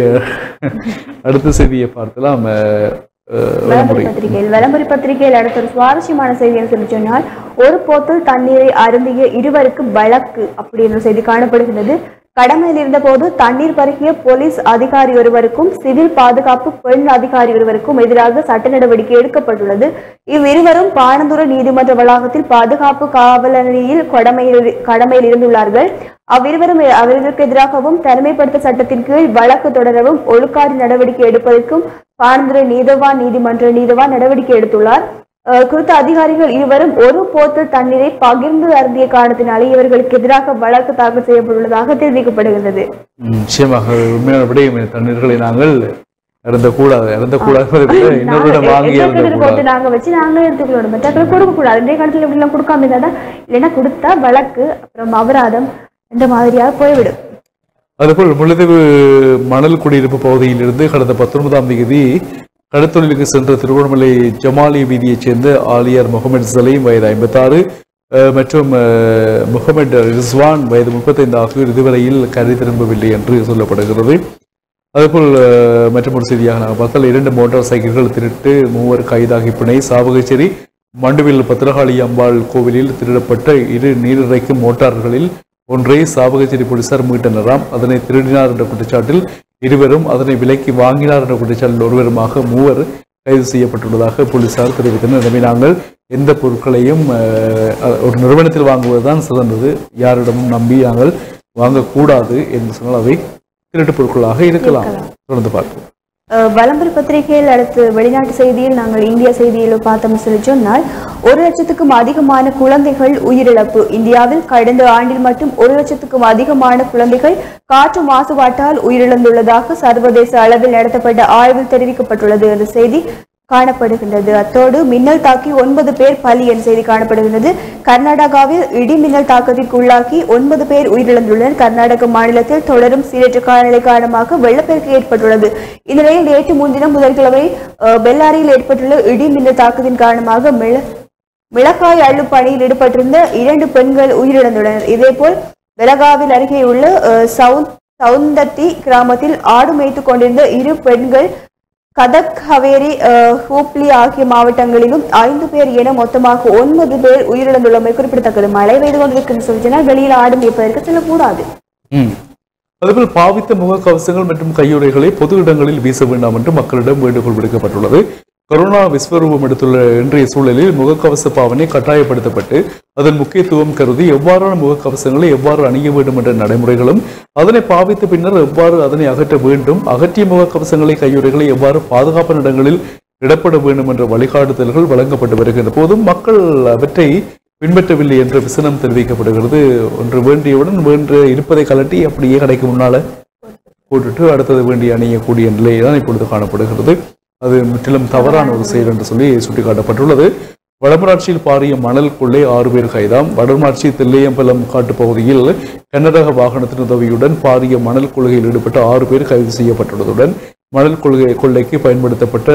அடுத்த செய்தியை பார்க்கலாம் அஹ், அஹ், விளம்பரி வலம்புரி. பத்திரிகையில் விளம்பரி பத்திரிகையில் அடுத்த ஒரு சுவாரஸ்யமான செய்தி என்று சொல்லி சொன்னால் ஒரு போத்தல் தண்ணீரை அருந்திய இருவருக்கு வழக்கு அப்படின்ற செய்தி காணப்படுகிறது கடமையில் இருந்தபோது தண்ணீர் பருகிய போலீஸ் அதிகாரி ஒருவருக்கும் சிவில் பாதுகாப்பு பெண் அதிகாரி ஒருவருக்கும் எதிராக சட்ட நடவடிக்கை எடுக்கப்பட்டுள்ளது இவ்விருவரும் பாணந்துறை நீதிமன்ற வளாகத்தில் பாதுகாப்பு காவலனில் கடமையில் கடமையில் இருந்துள்ளார்கள் அவ்விருவரும் அவர்களுக்கு எதிராகவும் தனிமைப்படுத்த சட்டத்தின் கீழ் வழக்கு தொடரவும் ஒழுக்காறு நடவடிக்கை எடுப்பதற்கும் பாணந்துறை நீதவான் நீதிமன்ற நீதவான் நடவடிக்கை எடுத்துள்ளார் அஹ் குறித்த அதிகாரிகள் இருவரும் ஒரு போத்தல் தண்ணீரை பகிர்ந்து அருந்திய காரணத்தினாலே இவர்களுக்கு எதிராக வழக்கு தாக்கல் செய்யப்பட்டுள்ளதாக தெரிவிக்கப்படுகிறது ம், நிச்சயமாக உண்மையான விடயம் இந்த தண்ணீர்களை நாங்கள் இறந்தக்கூடாது இறந்தக்கூடாது விட இன்னொருடம் வாங்கி எங்க இறந்தக்கூடாது கிட்ட போட்டு நாங்க வச்சு நாங்களே எடுத்துக்கணும் மற்றவர்கள் கொடுக்க கூடாது இன்றைய காலத்துல இப்படி எல்லாம் கொடுக்காம இருந்தா இல்லைன்னா கொடுத்தா வழக்கு அப்புறம் அபராதம் இந்த மாதிரியாக போய்விடும் அதுபோல் முழுதீவு மணல் குடியிருப்பு பகுதியிலிருந்து கடந்த பத்தொன்பதாம் தேதி கடத்தொழிலுக்கு சென்ற திருவண்ணாமலை ஜமாலி வீதியைச் சேர்ந்த ஆலியார் முகமது சலீம் வயது ஐம்பத்தாறு மற்றும் அஹ், முகமது ரிஸ்வான் வயது முப்பத்தைந்து ஆகியோர் இதுவரையில் கரை திரும்பவில்லை என்று சொல்லப்படுகிறது அதுபோல் அஹ், மற்றொரு செய்தியாக நாங்கள் பார்த்தால் இரண்டு மோட்டார் சைக்கிள்கள் திருட்டு மூவர் கைதாகி பிணை சாவகச்சேரி மண்டுவில் பத்திரகாளி அம்பாள் கோவிலில் திருடப்பட்ட இரு நீரிறைக்கும் மோட்டார்களில் ஒன்றை சாவகச்சேரி போலீசார் மீட்டனராம் அதனை திருடினார் என்ற குற்றச்சாட்டில் இருவரும் அதனை விலைக்கு வாங்கினார் என்ற குற்றச்சாட்டில் ஒருவருமாக மூவர் கைது செய்யப்பட்டுள்ளதாக போலீசார் தெரிவித்தனர் எனவே நாங்கள் எந்த பொருட்களையும் அஹ், ஒரு நிறுவனத்தில் வாங்குவதுதான் சிறந்தது யாரிடமும் நம்பி நாங்கள் வாங்கக்கூடாது என்று சொன்னால் அவை திருட்டு பொருட்களாக இருக்கலாம் தொடர்ந்து பார்ப்போம் அஹ் வலம்புரி பத்திரிகையில் அடுத்து வெளிநாட்டு செய்தியில் நாங்கள் இந்திய செய்தியில் பார்த்தோம் சொல்லி சொன்னால் ஒரு லட்சத்துக்கும் அதிகமான குழந்தைகள் உயிரிழப்பு இந்தியாவில் கடந்த ஆண்டில் மட்டும் ஒரு லட்சத்துக்கும் அதிகமான குழந்தைகள் காற்று மாசுபாட்டால் உயிரிழந்துள்ளதாக சர்வதேச அளவில் நடத்தப்பட்ட ஆய்வில் தெரிவிக்கப்பட்டுள்ளது என்ற செய்தி காணப்படுகின்றது அத்தோடு மின்னல் தாக்கி ஒன்பது பேர் பலி என்ற செய்தி காணப்படுகின்றது கர்நாடகாவில் இடி மின்னல் தாக்கத்திற்கு உள்ளாக்கி ஒன்பது பேர் உயிரிழந்துள்ளனர் கர்நாடக மாநிலத்தில் தொடரும் சீரற்ற காலநிலை காரணமாக வெள்ளப்பெருக்கு ஏற்பட்டுள்ளது இந்நிலையில் நேற்று முன்தினம் புதன்கிழமை அஹ், பெல்லாரியில் ஏற்பட்டுள்ள இடி மின்னல் தாக்கத்தின் காரணமாக மிள மிளகாய் அள்ளும் பணியில் ஈடுபட்டிருந்த இரண்டு பெண்கள் உயிரிழந்துள்ளனர் இதேபோல் பெலகாவில் அருகே உள்ள அஹ், சவுந்த் சவுந்தத்தி கிராமத்தில் ஆடு மேய்த்துக் கொண்டிருந்த இரு பெண்கள் கதக் ஹவேரி அஹ், ஹூப்ளி ஆகிய மாவட்டங்களிலும் ஐந்து பேர் என மொத்தமாக ஒன்பது பேர் உயிரிழந்துள்ளமை குறிப்பிடத்தக்கது மழை பெய்து கொண்டிருக்கிறது சொல்லிச்சுன்னா வெளியில் ஆடு மேய்ப்பதற்கு செல்லக்கூடாது ம். அதுபோல் பாவித்த முகக்கவசங்கள் மற்றும் கையுறைகளை பொது இடங்களில் வீச வேண்டாம் என்று மக்களிடம் வேண்டுகோள் விடுக்கப்பட்டுள்ளது கொரோனா விஸ்வரூபம் எடுத்துள்ள இன்றைய சூழலில் முகக்கவச பாவனை கட்டாயப்படுத்தப்பட்டு அதன் முக்கியத்துவம் கருதி எவ்வாறான முகக்கவசங்களை எவ்வாறு அணிய வேண்டும் என்ற நடைமுறைகளும் அதனை பாவித்த பின்னர் எவ்வாறு அதனை அகற்ற வேண்டும் அகற்றிய முகக்கவசங்களை கையுறைகளை எவ்வாறு பாதுகாப்பான இடங்களில் இடப்பட வேண்டும் என்ற வழிகாட்டுதல்கள் வழங்கப்பட்டு வருகின்ற போதும் மக்கள் அவற்றை பின்பற்றவில்லை என்ற விசனம் தெரிவிக்கப்படுகிறது ஒன்று வேண்டியவுடன் வேண்டு இருப்பதை கலட்டி அப்படியே கடைக்கு முன்னால போட்டுட்டு அடுத்தது வேண்டிய அணியக்கூடிய நிலை தான் இப்பொழுது காணப்படுகிறது அது முற்றிலும் தவறான ஒரு செயல் என்று சொல்லி சுட்டிக்காட்டப்பட்டுள்ளது வடமராட்சியில் பாரிய மணல் கொள்ளை ஆறு பேர் கைதாம் வடமராட்சி தில்லையம்பலம் காட்டுப் பகுதியில் கனரக வாகனத்தின் உதவியுடன் பாரிய மணல் கொள்கையில் ஈடுபட்ட ஆறு பேர் கைது செய்யப்பட்டுள்ளதுடன் மணல் கொள்கை கொள்ளைக்கு பயன்படுத்தப்பட்ட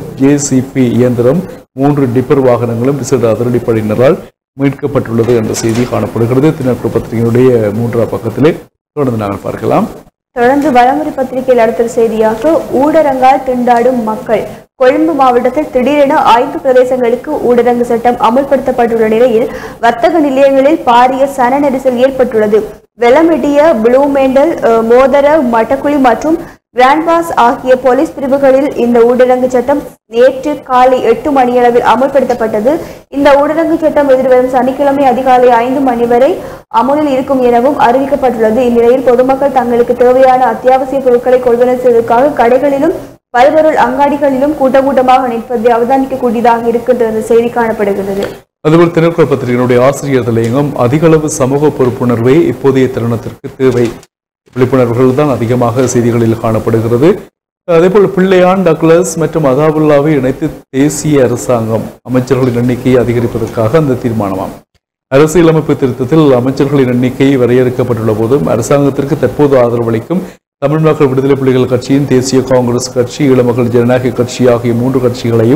ஜேசிபி இயந்திரம் மூன்று டிப்பர் வாகனங்களும் விசேட அதிரடிப்படையினரால் மீட்கப்பட்டுள்ளது என்ற செய்தி காணப்படுகிறது தினக்குழு பத்திரிகையினுடைய மூன்றாம் பக்கத்திலே தொடர்ந்து நாங்கள் பார்க்கலாம் தொடர்ந்து வலமுறை பத்திரிகையில் அடுத்த செய்தியாக ஊடரங்கால் திண்டாடும் மக்கள் கொழும்பு மாவட்டத்தில் திடீரென ஐந்து பிரதேசங்களுக்கு ஊடரங்கு சட்டம் அமல்படுத்தப்பட்டுள்ள நிலையில் வர்த்தக நிலையங்களில் பாரிய சன நெரிசல் ஏற்பட்டுள்ளது வெலமெடிய ப்ளூமேண்டல் அஹ், மோதர மட்டக்குழி மற்றும் கிராண்ட்பாஸ் ஆகிய போலீஸ் பிரிவுகளில் இந்த ஊடரங்கு சட்டம் நேற்று காலை எட்டு மணியளவில் அமல்படுத்தப்பட்டது இந்த ஊடரங்கு சட்டம் எதிர்வரும் சனிக்கிழமை அதிகாலை ஐந்து மணி வரை அமலில் இருக்கும் எனவும் அறிவிக்கப்பட்டுள்ளது இந்நிலையில் பொதுமக்கள் தங்களுக்கு தேவையான அத்தியாவசிய பொருட்களை கொள்வனவு செய்வதற்காக கடைகளிலும் பல்பொருள் அங்காடிகளிலும் கூட்டம் கூட்டமாக நிற்பதை அவதானிக்கக்கூடியதாக இருக்கின்ற அந்த செய்தி காணப்படுகிறது அதுபோல் தினக்குழு பத்திரிகையினுடைய ஆசிரியர் தலையங்கம் அதிகளவு சமூக பொறுப்புணர்வே இப்போதைய தருணத்திற்கு தேவை விழிப்புணர்வுகள் தான் அதிகமாக செய்திகளில் காணப்படுகிறது அதேபோல் பிள்ளையான் டக்ளஸ் மற்றும் அதாபுல்லாவை இணைத்து தேசிய அரசாங்கம் அமைச்சர்களின் எண்ணிக்கையை அதிகரிப்பதற்காக அந்த தீர்மானமாம் அரசியலமைப்பு திருத்தத்தில் அமைச்சர்களின் எண்ணிக்கை வரையறுக்கப்பட்டுள்ள போதும் அரசாங்கத்திற்கு தற்போது ஆதரவளிக்கும் தமிழ் மக்கள் விடுதலை புலிகள் கட்சியின் தேசிய காங்கிரஸ் கட்சி ஈழமக்கள் ஜனநாயக கட்சி ஆகிய மூன்று கட்சிகளையும்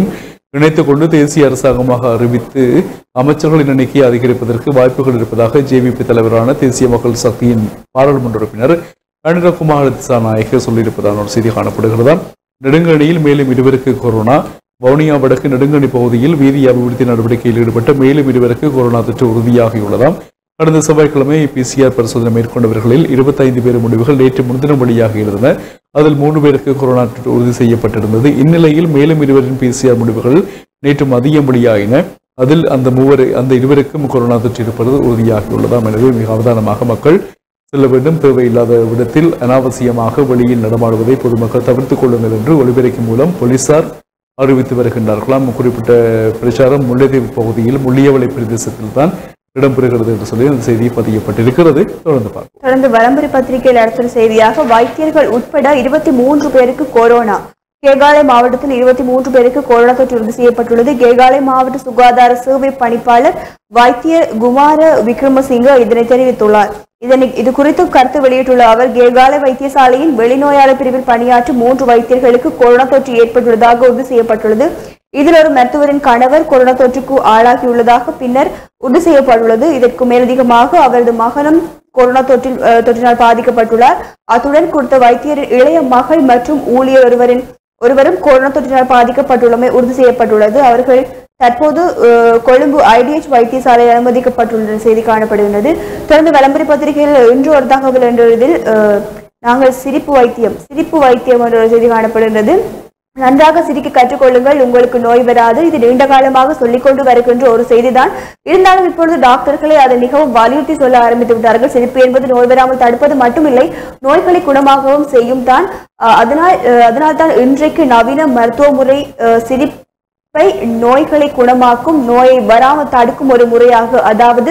இணைத்துக் கொண்டு தேசிய அரசாங்கமாக அறிவித்து அமைச்சர்களின் எண்ணிக்கையை அதிகரிப்பதற்கு வாய்ப்புகள் இருப்பதாக ஜேவிபி தலைவரான தேசிய மக்கள் சக்தியின் பாராளுமன்ற உறுப்பினர் அனுரகுமார் திசாநாயக்க சொல்லியிருப்பதான ஒரு செய்தி காணப்படுகிறதாம் நெடுங்கணியில் மேலும் இருவருக்கு கொரோனா வவுனியா வடக்கு நெடுங்கணி பகுதியில் வீதி அபிவிருத்தி நடவடிக்கையில் ஈடுபட்ட மேலும் இருவருக்கு கொரோனா தொற்று உறுதியாகியுள்ளதாம் கடந்த செவ்வாய்க்கிழமை பிசிஆர் பரிசோதனை மேற்கொண்டவர்களில் இருபத்தைந்து பேர் முடிவுகள் நேற்று முன்தினம் வெளியாக இருந்தன அதில் மூன்று பேருக்கு கொரோனா தொற்று உறுதி செய்யப்பட்டிருந்தது இந்நிலையில் மேலும் இருவரின் பிசிஆர் முடிவுகள் நேற்று மதியம் வெளியாகின அதில் அந்த மூவர் அந்த இருவருக்கும் கொரோனா தொற்று இருப்பது உறுதியாகியுள்ளதாம் எனவே மிக அவதானமாக மக்கள் செல்ல வேண்டும் தேவையில்லாத விடத்தில் அனாவசியமாக வெளியில் நடமாடுவதை பொதுமக்கள் தவிர்த்துக் கொள்ளுங்கள் என்று ஒளிபெருக்கி மூலம் போலீசார் அறிவித்து வருகின்றார்களாம் குறிப்பிட்ட பிரச்சாரம் முல்லைத்தீவு பகுதியில் முள்ளியவளை பிரதேசத்தில் தான் இடம்பெறுகிறது என்று சொல்லி அந்த செய்தி பதியப்பட்டிருக்கிறது தொடர்ந்து பார்ப்போம் தொடர்ந்து வலம்புரி பத்திரிகையில் அடுத்த செய்தியாக வைத்தியர்கள் உட்பட இருபத்தி மூன்று பேருக்கு கொரோனா கேகாலை மாவட்டத்தில் இருபத்தி மூன்று பேருக்கு கொரோனா தொற்று உறுதி செய்யப்பட்டுள்ளது கேகாலை மாவட்ட சுகாதார சேவை பணிப்பாளர் வைத்திய குமார விக்ரமசிங்க இதனை தெரிவித்துள்ளார் இதனை இது குறித்து கருத்து வெளியிட்டுள்ள அவர் கேகாலை வைத்தியசாலையின் வெளிநோயாளர் பிரிவில் பணியாற்றும் மூன்று வைத்தியர்களுக்கு கொரோனா தொற்று ஏற்பட்டுள்ளதாக உறுதி செய்யப்பட்டுள்ளது இதில் ஒரு மருத்துவரின் கணவர் கொரோனா தொற்றுக்கு ஆளாகியுள்ளதாக பின்னர் உறுதி செய்யப்பட்டுள்ளது இதற்கு மேலதிகமாக அவரது மகனும் கொரோனா தொற்றில் அஹ், தொற்றினால் பாதிக்கப்பட்டுள்ளார் அத்துடன் கொடுத்த வைத்தியரின் இளைய மகள் மற்றும் ஊழியர் ஒருவரின் ஒருவரும் கொரோனா தொற்றினால் பாதிக்கப்பட்டுள்ளமை உறுதி செய்யப்பட்டுள்ளது அவர்கள் தற்போது அஹ், கொழும்பு ஐடிஎச் வைத்தியசாலையில் அனுமதிக்கப்பட்டுள்ள செய்தி காணப்படுகின்றது தொடர்ந்து விளம்பர பத்திரிகையில் இன்று ஒரு தகவல் என்ற இதில் அஹ், நாங்கள் சிரிப்பு வைத்தியம் சிரிப்பு வைத்தியம் என்ற ஒரு செய்தி காணப்படுகின்றது நன்றாக சிரிக்க கற்றுக்கொள்ளுங்கள் உங்களுக்கு நோய் வராது இது நீண்ட காலமாக சொல்லிக்கொண்டு வருகின்ற ஒரு செய்திதான் இருந்தாலும் இப்பொழுது டாக்டர்களே அதை மிகவும் வலியுறுத்தி சொல்ல ஆரம்பித்து விட்டார்கள் சிரிப்பு என்பது நோய் வராமல் தடுப்பது மட்டுமில்லை நோய்களை குணமாகவும் செய்யும் தான் அஹ், அதனால் அஹ், அதனால் தான் இன்றைக்கு நவீன மருத்துவ முறை அஹ், சிரிப்பை நோய்களை குணமாக்கும் நோயை வராமல் தடுக்கும் ஒரு முறையாக அதாவது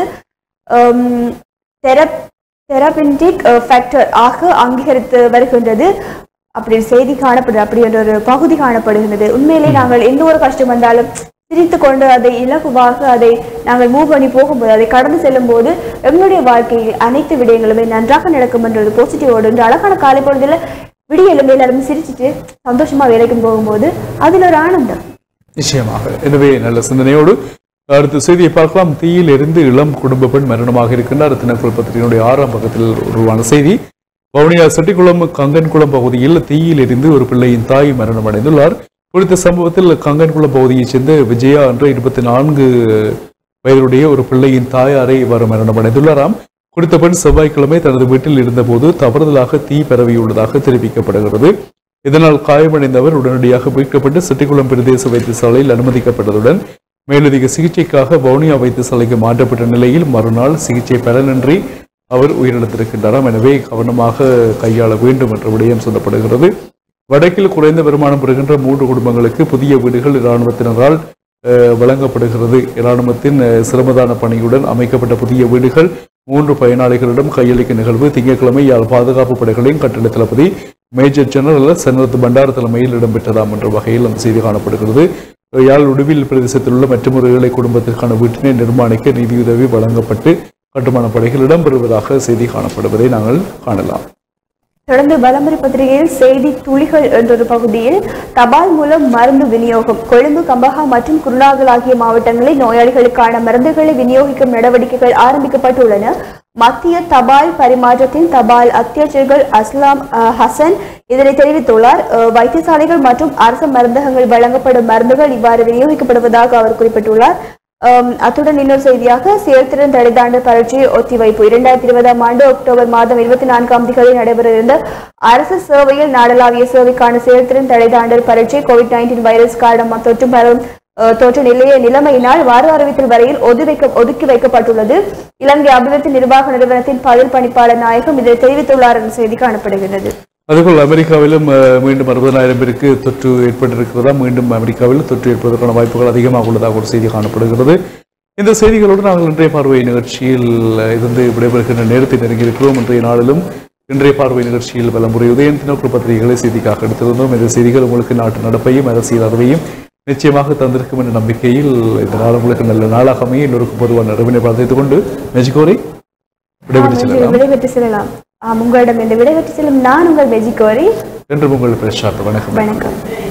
தெரப் தெரபின்டிக் ஃபேக்டர் ஆக அங்கீகரித்து வருகின்றது அப்படி செய்தி காணப்படுது அப்படி என்ற ஒரு பகுதி காணப்படுகின்றது உண்மையிலே நாங்கள் எந்த ஒரு கஷ்டம் வந்தாலும் சிரித்து கொண்டு அதை இலகுவாக அதை நாங்கள் மூவ் பண்ணி போகும்போது அதை கடந்து செல்லும் போது எங்களுடைய வாழ்க்கையில் அனைத்து விடயங்களுமே நன்றாக நடக்கும் என்ற ஒரு பாசிட்டிவோடு இந்த அழகான காலை பொழுதுல விடிய எழுந்து எல்லாரும் சிரிச்சிட்டு சந்தோஷமா வேலைக்கு போகும்போது அதுல ஒரு ஆனந்தம் நிச்சயமாக எனவே நல்ல சிந்தனையோடு அடுத்த செய்தியை பார்க்கலாம் தீயில் எரிந்து இளம் குடும்ப பெண் மரணமாக இருக்கின்றார் தினக்குள் பத்திரிகையினுடைய ஆறாம் பக்கத்தில் உருவான செய்தி வவுனியா செட்டிக்குளம் கங்கன்குளம் பகுதியில் தீயில் எரிந்து ஒரு பிள்ளையின் தாய் மரணம் அடைந்துள்ளார் குறித்த சம்பவத்தில் கங்கன்குளம் பகுதியைச் சேர்ந்த விஜயா என்ற இருபத்தி நான்கு வயதுடைய ஒரு பிள்ளையின் தாயாரை இவ்வாறு மரணம் அடைந்துள்ளாராம் குறித்த பெண் செவ்வாய்க்கிழமை தனது வீட்டில் இருந்தபோது தவறுதலாக தீ பரவியுள்ளதாக தெரிவிக்கப்படுகிறது இதனால் காயமடைந்தவர் உடனடியாக மீட்கப்பட்டு செட்டிக்குளம் பிரதேச வைத்தியசாலையில் அனுமதிக்கப்பட்டதுடன் மேலதிக சிகிச்சைக்காக வவுனியா வைத்தியசாலைக்கு மாற்றப்பட்ட நிலையில் மறுநாள் சிகிச்சை பலனின்றி அவர் உயிரிழந்திருக்கின்றாராம் எனவே கவனமாக கையாள வேண்டும் என்ற விடயம் சொல்லப்படுகிறது வடக்கில் குறைந்த வருமானம் பெறுகின்ற மூன்று குடும்பங்களுக்கு புதிய வீடுகள் இராணுவத்தினரால் அஹ், வழங்கப்படுகிறது இராணுவத்தின் அஹ், சிரமதான பணியுடன் அமைக்கப்பட்ட புதிய வீடுகள் மூன்று பயனாளிகளிடம் கையளிக்கும் நிகழ்வு திங்கட்கிழமை யாழ் பாதுகாப்பு படைகளின் கட்டளை தளபதி மேஜர் ஜெனரல் சனத் பண்டார் தலைமையில் இடம்பெற்றதாம் என்ற வகையில் அந்த செய்தி காணப்படுகிறது யாழ் உடுவில் பிரதேசத்தில் உள்ள மற்றொரு ஏழை குடும்பத்திற்கான வீட்டினை நிர்மாணிக்க நிதியுதவி வழங்கப்பட்டு கட்டுமான பணிகள் இடம்பெறுவதாக செய்தி காணப்படுவதை நாங்கள் காணலாம் தொடர்ந்து வலம்புரி பத்திரிகையில் செய்தி துளிகள் என்றொரு பகுதியில் தபால் மூலம் மருந்து விநியோகம் கொழும்பு கம்பஹா மற்றும் குருநாகல் ஆகிய மாவட்டங்களில் நோயாளிகளுக்கான மருந்துகளை விநியோகிக்கும் நடவடிக்கைகள் ஆரம்பிக்கப்பட்டுள்ளன மத்திய தபால் பரிமாற்றத்தின் தபால் அத்தியட்சர்கள் அஸ்லாம் அஹ், ஹசன் இதனை தெரிவித்துள்ளார் அஹ், வைத்தியசாலைகள் மற்றும் அரசு மருந்தகங்கள் வழங்கப்படும் மருந்துகள் இவ்வாறு விநியோகிக்கப்படுவதாக அவர் குறிப்பிட்டுள்ளார் அம், அத்துடன் இன்னொரு செய்தியாக செயல்திறன் தடைதாண்ட பரீட்சை ஒத்திவைப்பு இரண்டாயிரத்தி இருபதாம் ஆண்டு அக்டோபர் மாதம் இருபத்தி நான்காம் தேதி நடைபெற இருந்த அரசு சேவையில் நாடளாவிய சேவைக்கான செயல்திறன் தடைதாண்டல் பரீட்சை கோவிட் நைன்டீன் வைரஸ் காரணமாக தொற்று பரவும் அஹ், தொற்று நிலைய நிலைமையினால் வார அறிவித்தல் வரையில் ஒதுவைக்க ஒதுக்கி வைக்கப்பட்டுள்ளது இலங்கை அபிவிருத்தி நிர்வாக நிறுவனத்தின் பதில் பணிப்பாளர் நாயகம் இதை தெரிவித்துள்ளார் என்ற செய்தி காணப்படுகிறது அதுபோல் அமெரிக்காவிலும் அஹ், மீண்டும் அறுபதாயிரம் பேருக்கு தொற்று ஏற்பட்டிருக்கிறதா மீண்டும் அமெரிக்காவில் தொற்று ஏற்பதற்கான வாய்ப்புகள் அதிகமாக உள்ளதாக ஒரு செய்தி காணப்படுகிறது இந்த செய்திகளோடு நாங்கள் இன்றைய பார்வை நிகழ்ச்சியில் அஹ், இருந்து விடைபெறுகின்ற நேரத்தை நெருங்கியிருக்கிறோம் இன்றைய நாளிலும் இன்றைய பார்வை நிகழ்ச்சியில் பல முறை உதயன் தினக்குழு பத்திரிகைகளை செய்திக்காக எடுத்திருந்தோம் இந்த செய்திகள் உங்களுக்கு நாட்டு நடப்பையும் அரசியல் அறிவையும் நிச்சயமாக தந்திருக்கும் என்ற நம்பிக்கையில் இந்த நாள் உங்களுக்கு நல்ல நாளாக அமைய எல்லோருக்கும் பொதுவான அறிவினை பிரார்த்தித்துக் கொண்டு மெஜிகோரை விடைபெற்று செல்லலாம் விடைபெற்று செல்லலாம் ஆம், உங்களிடம் இந்த விடைபெற்று செல்லும் நான் உங்கள் வெஜிகோரி என்று உங்கள் பிரச்சாரம் வணக்கம் வணக்கம்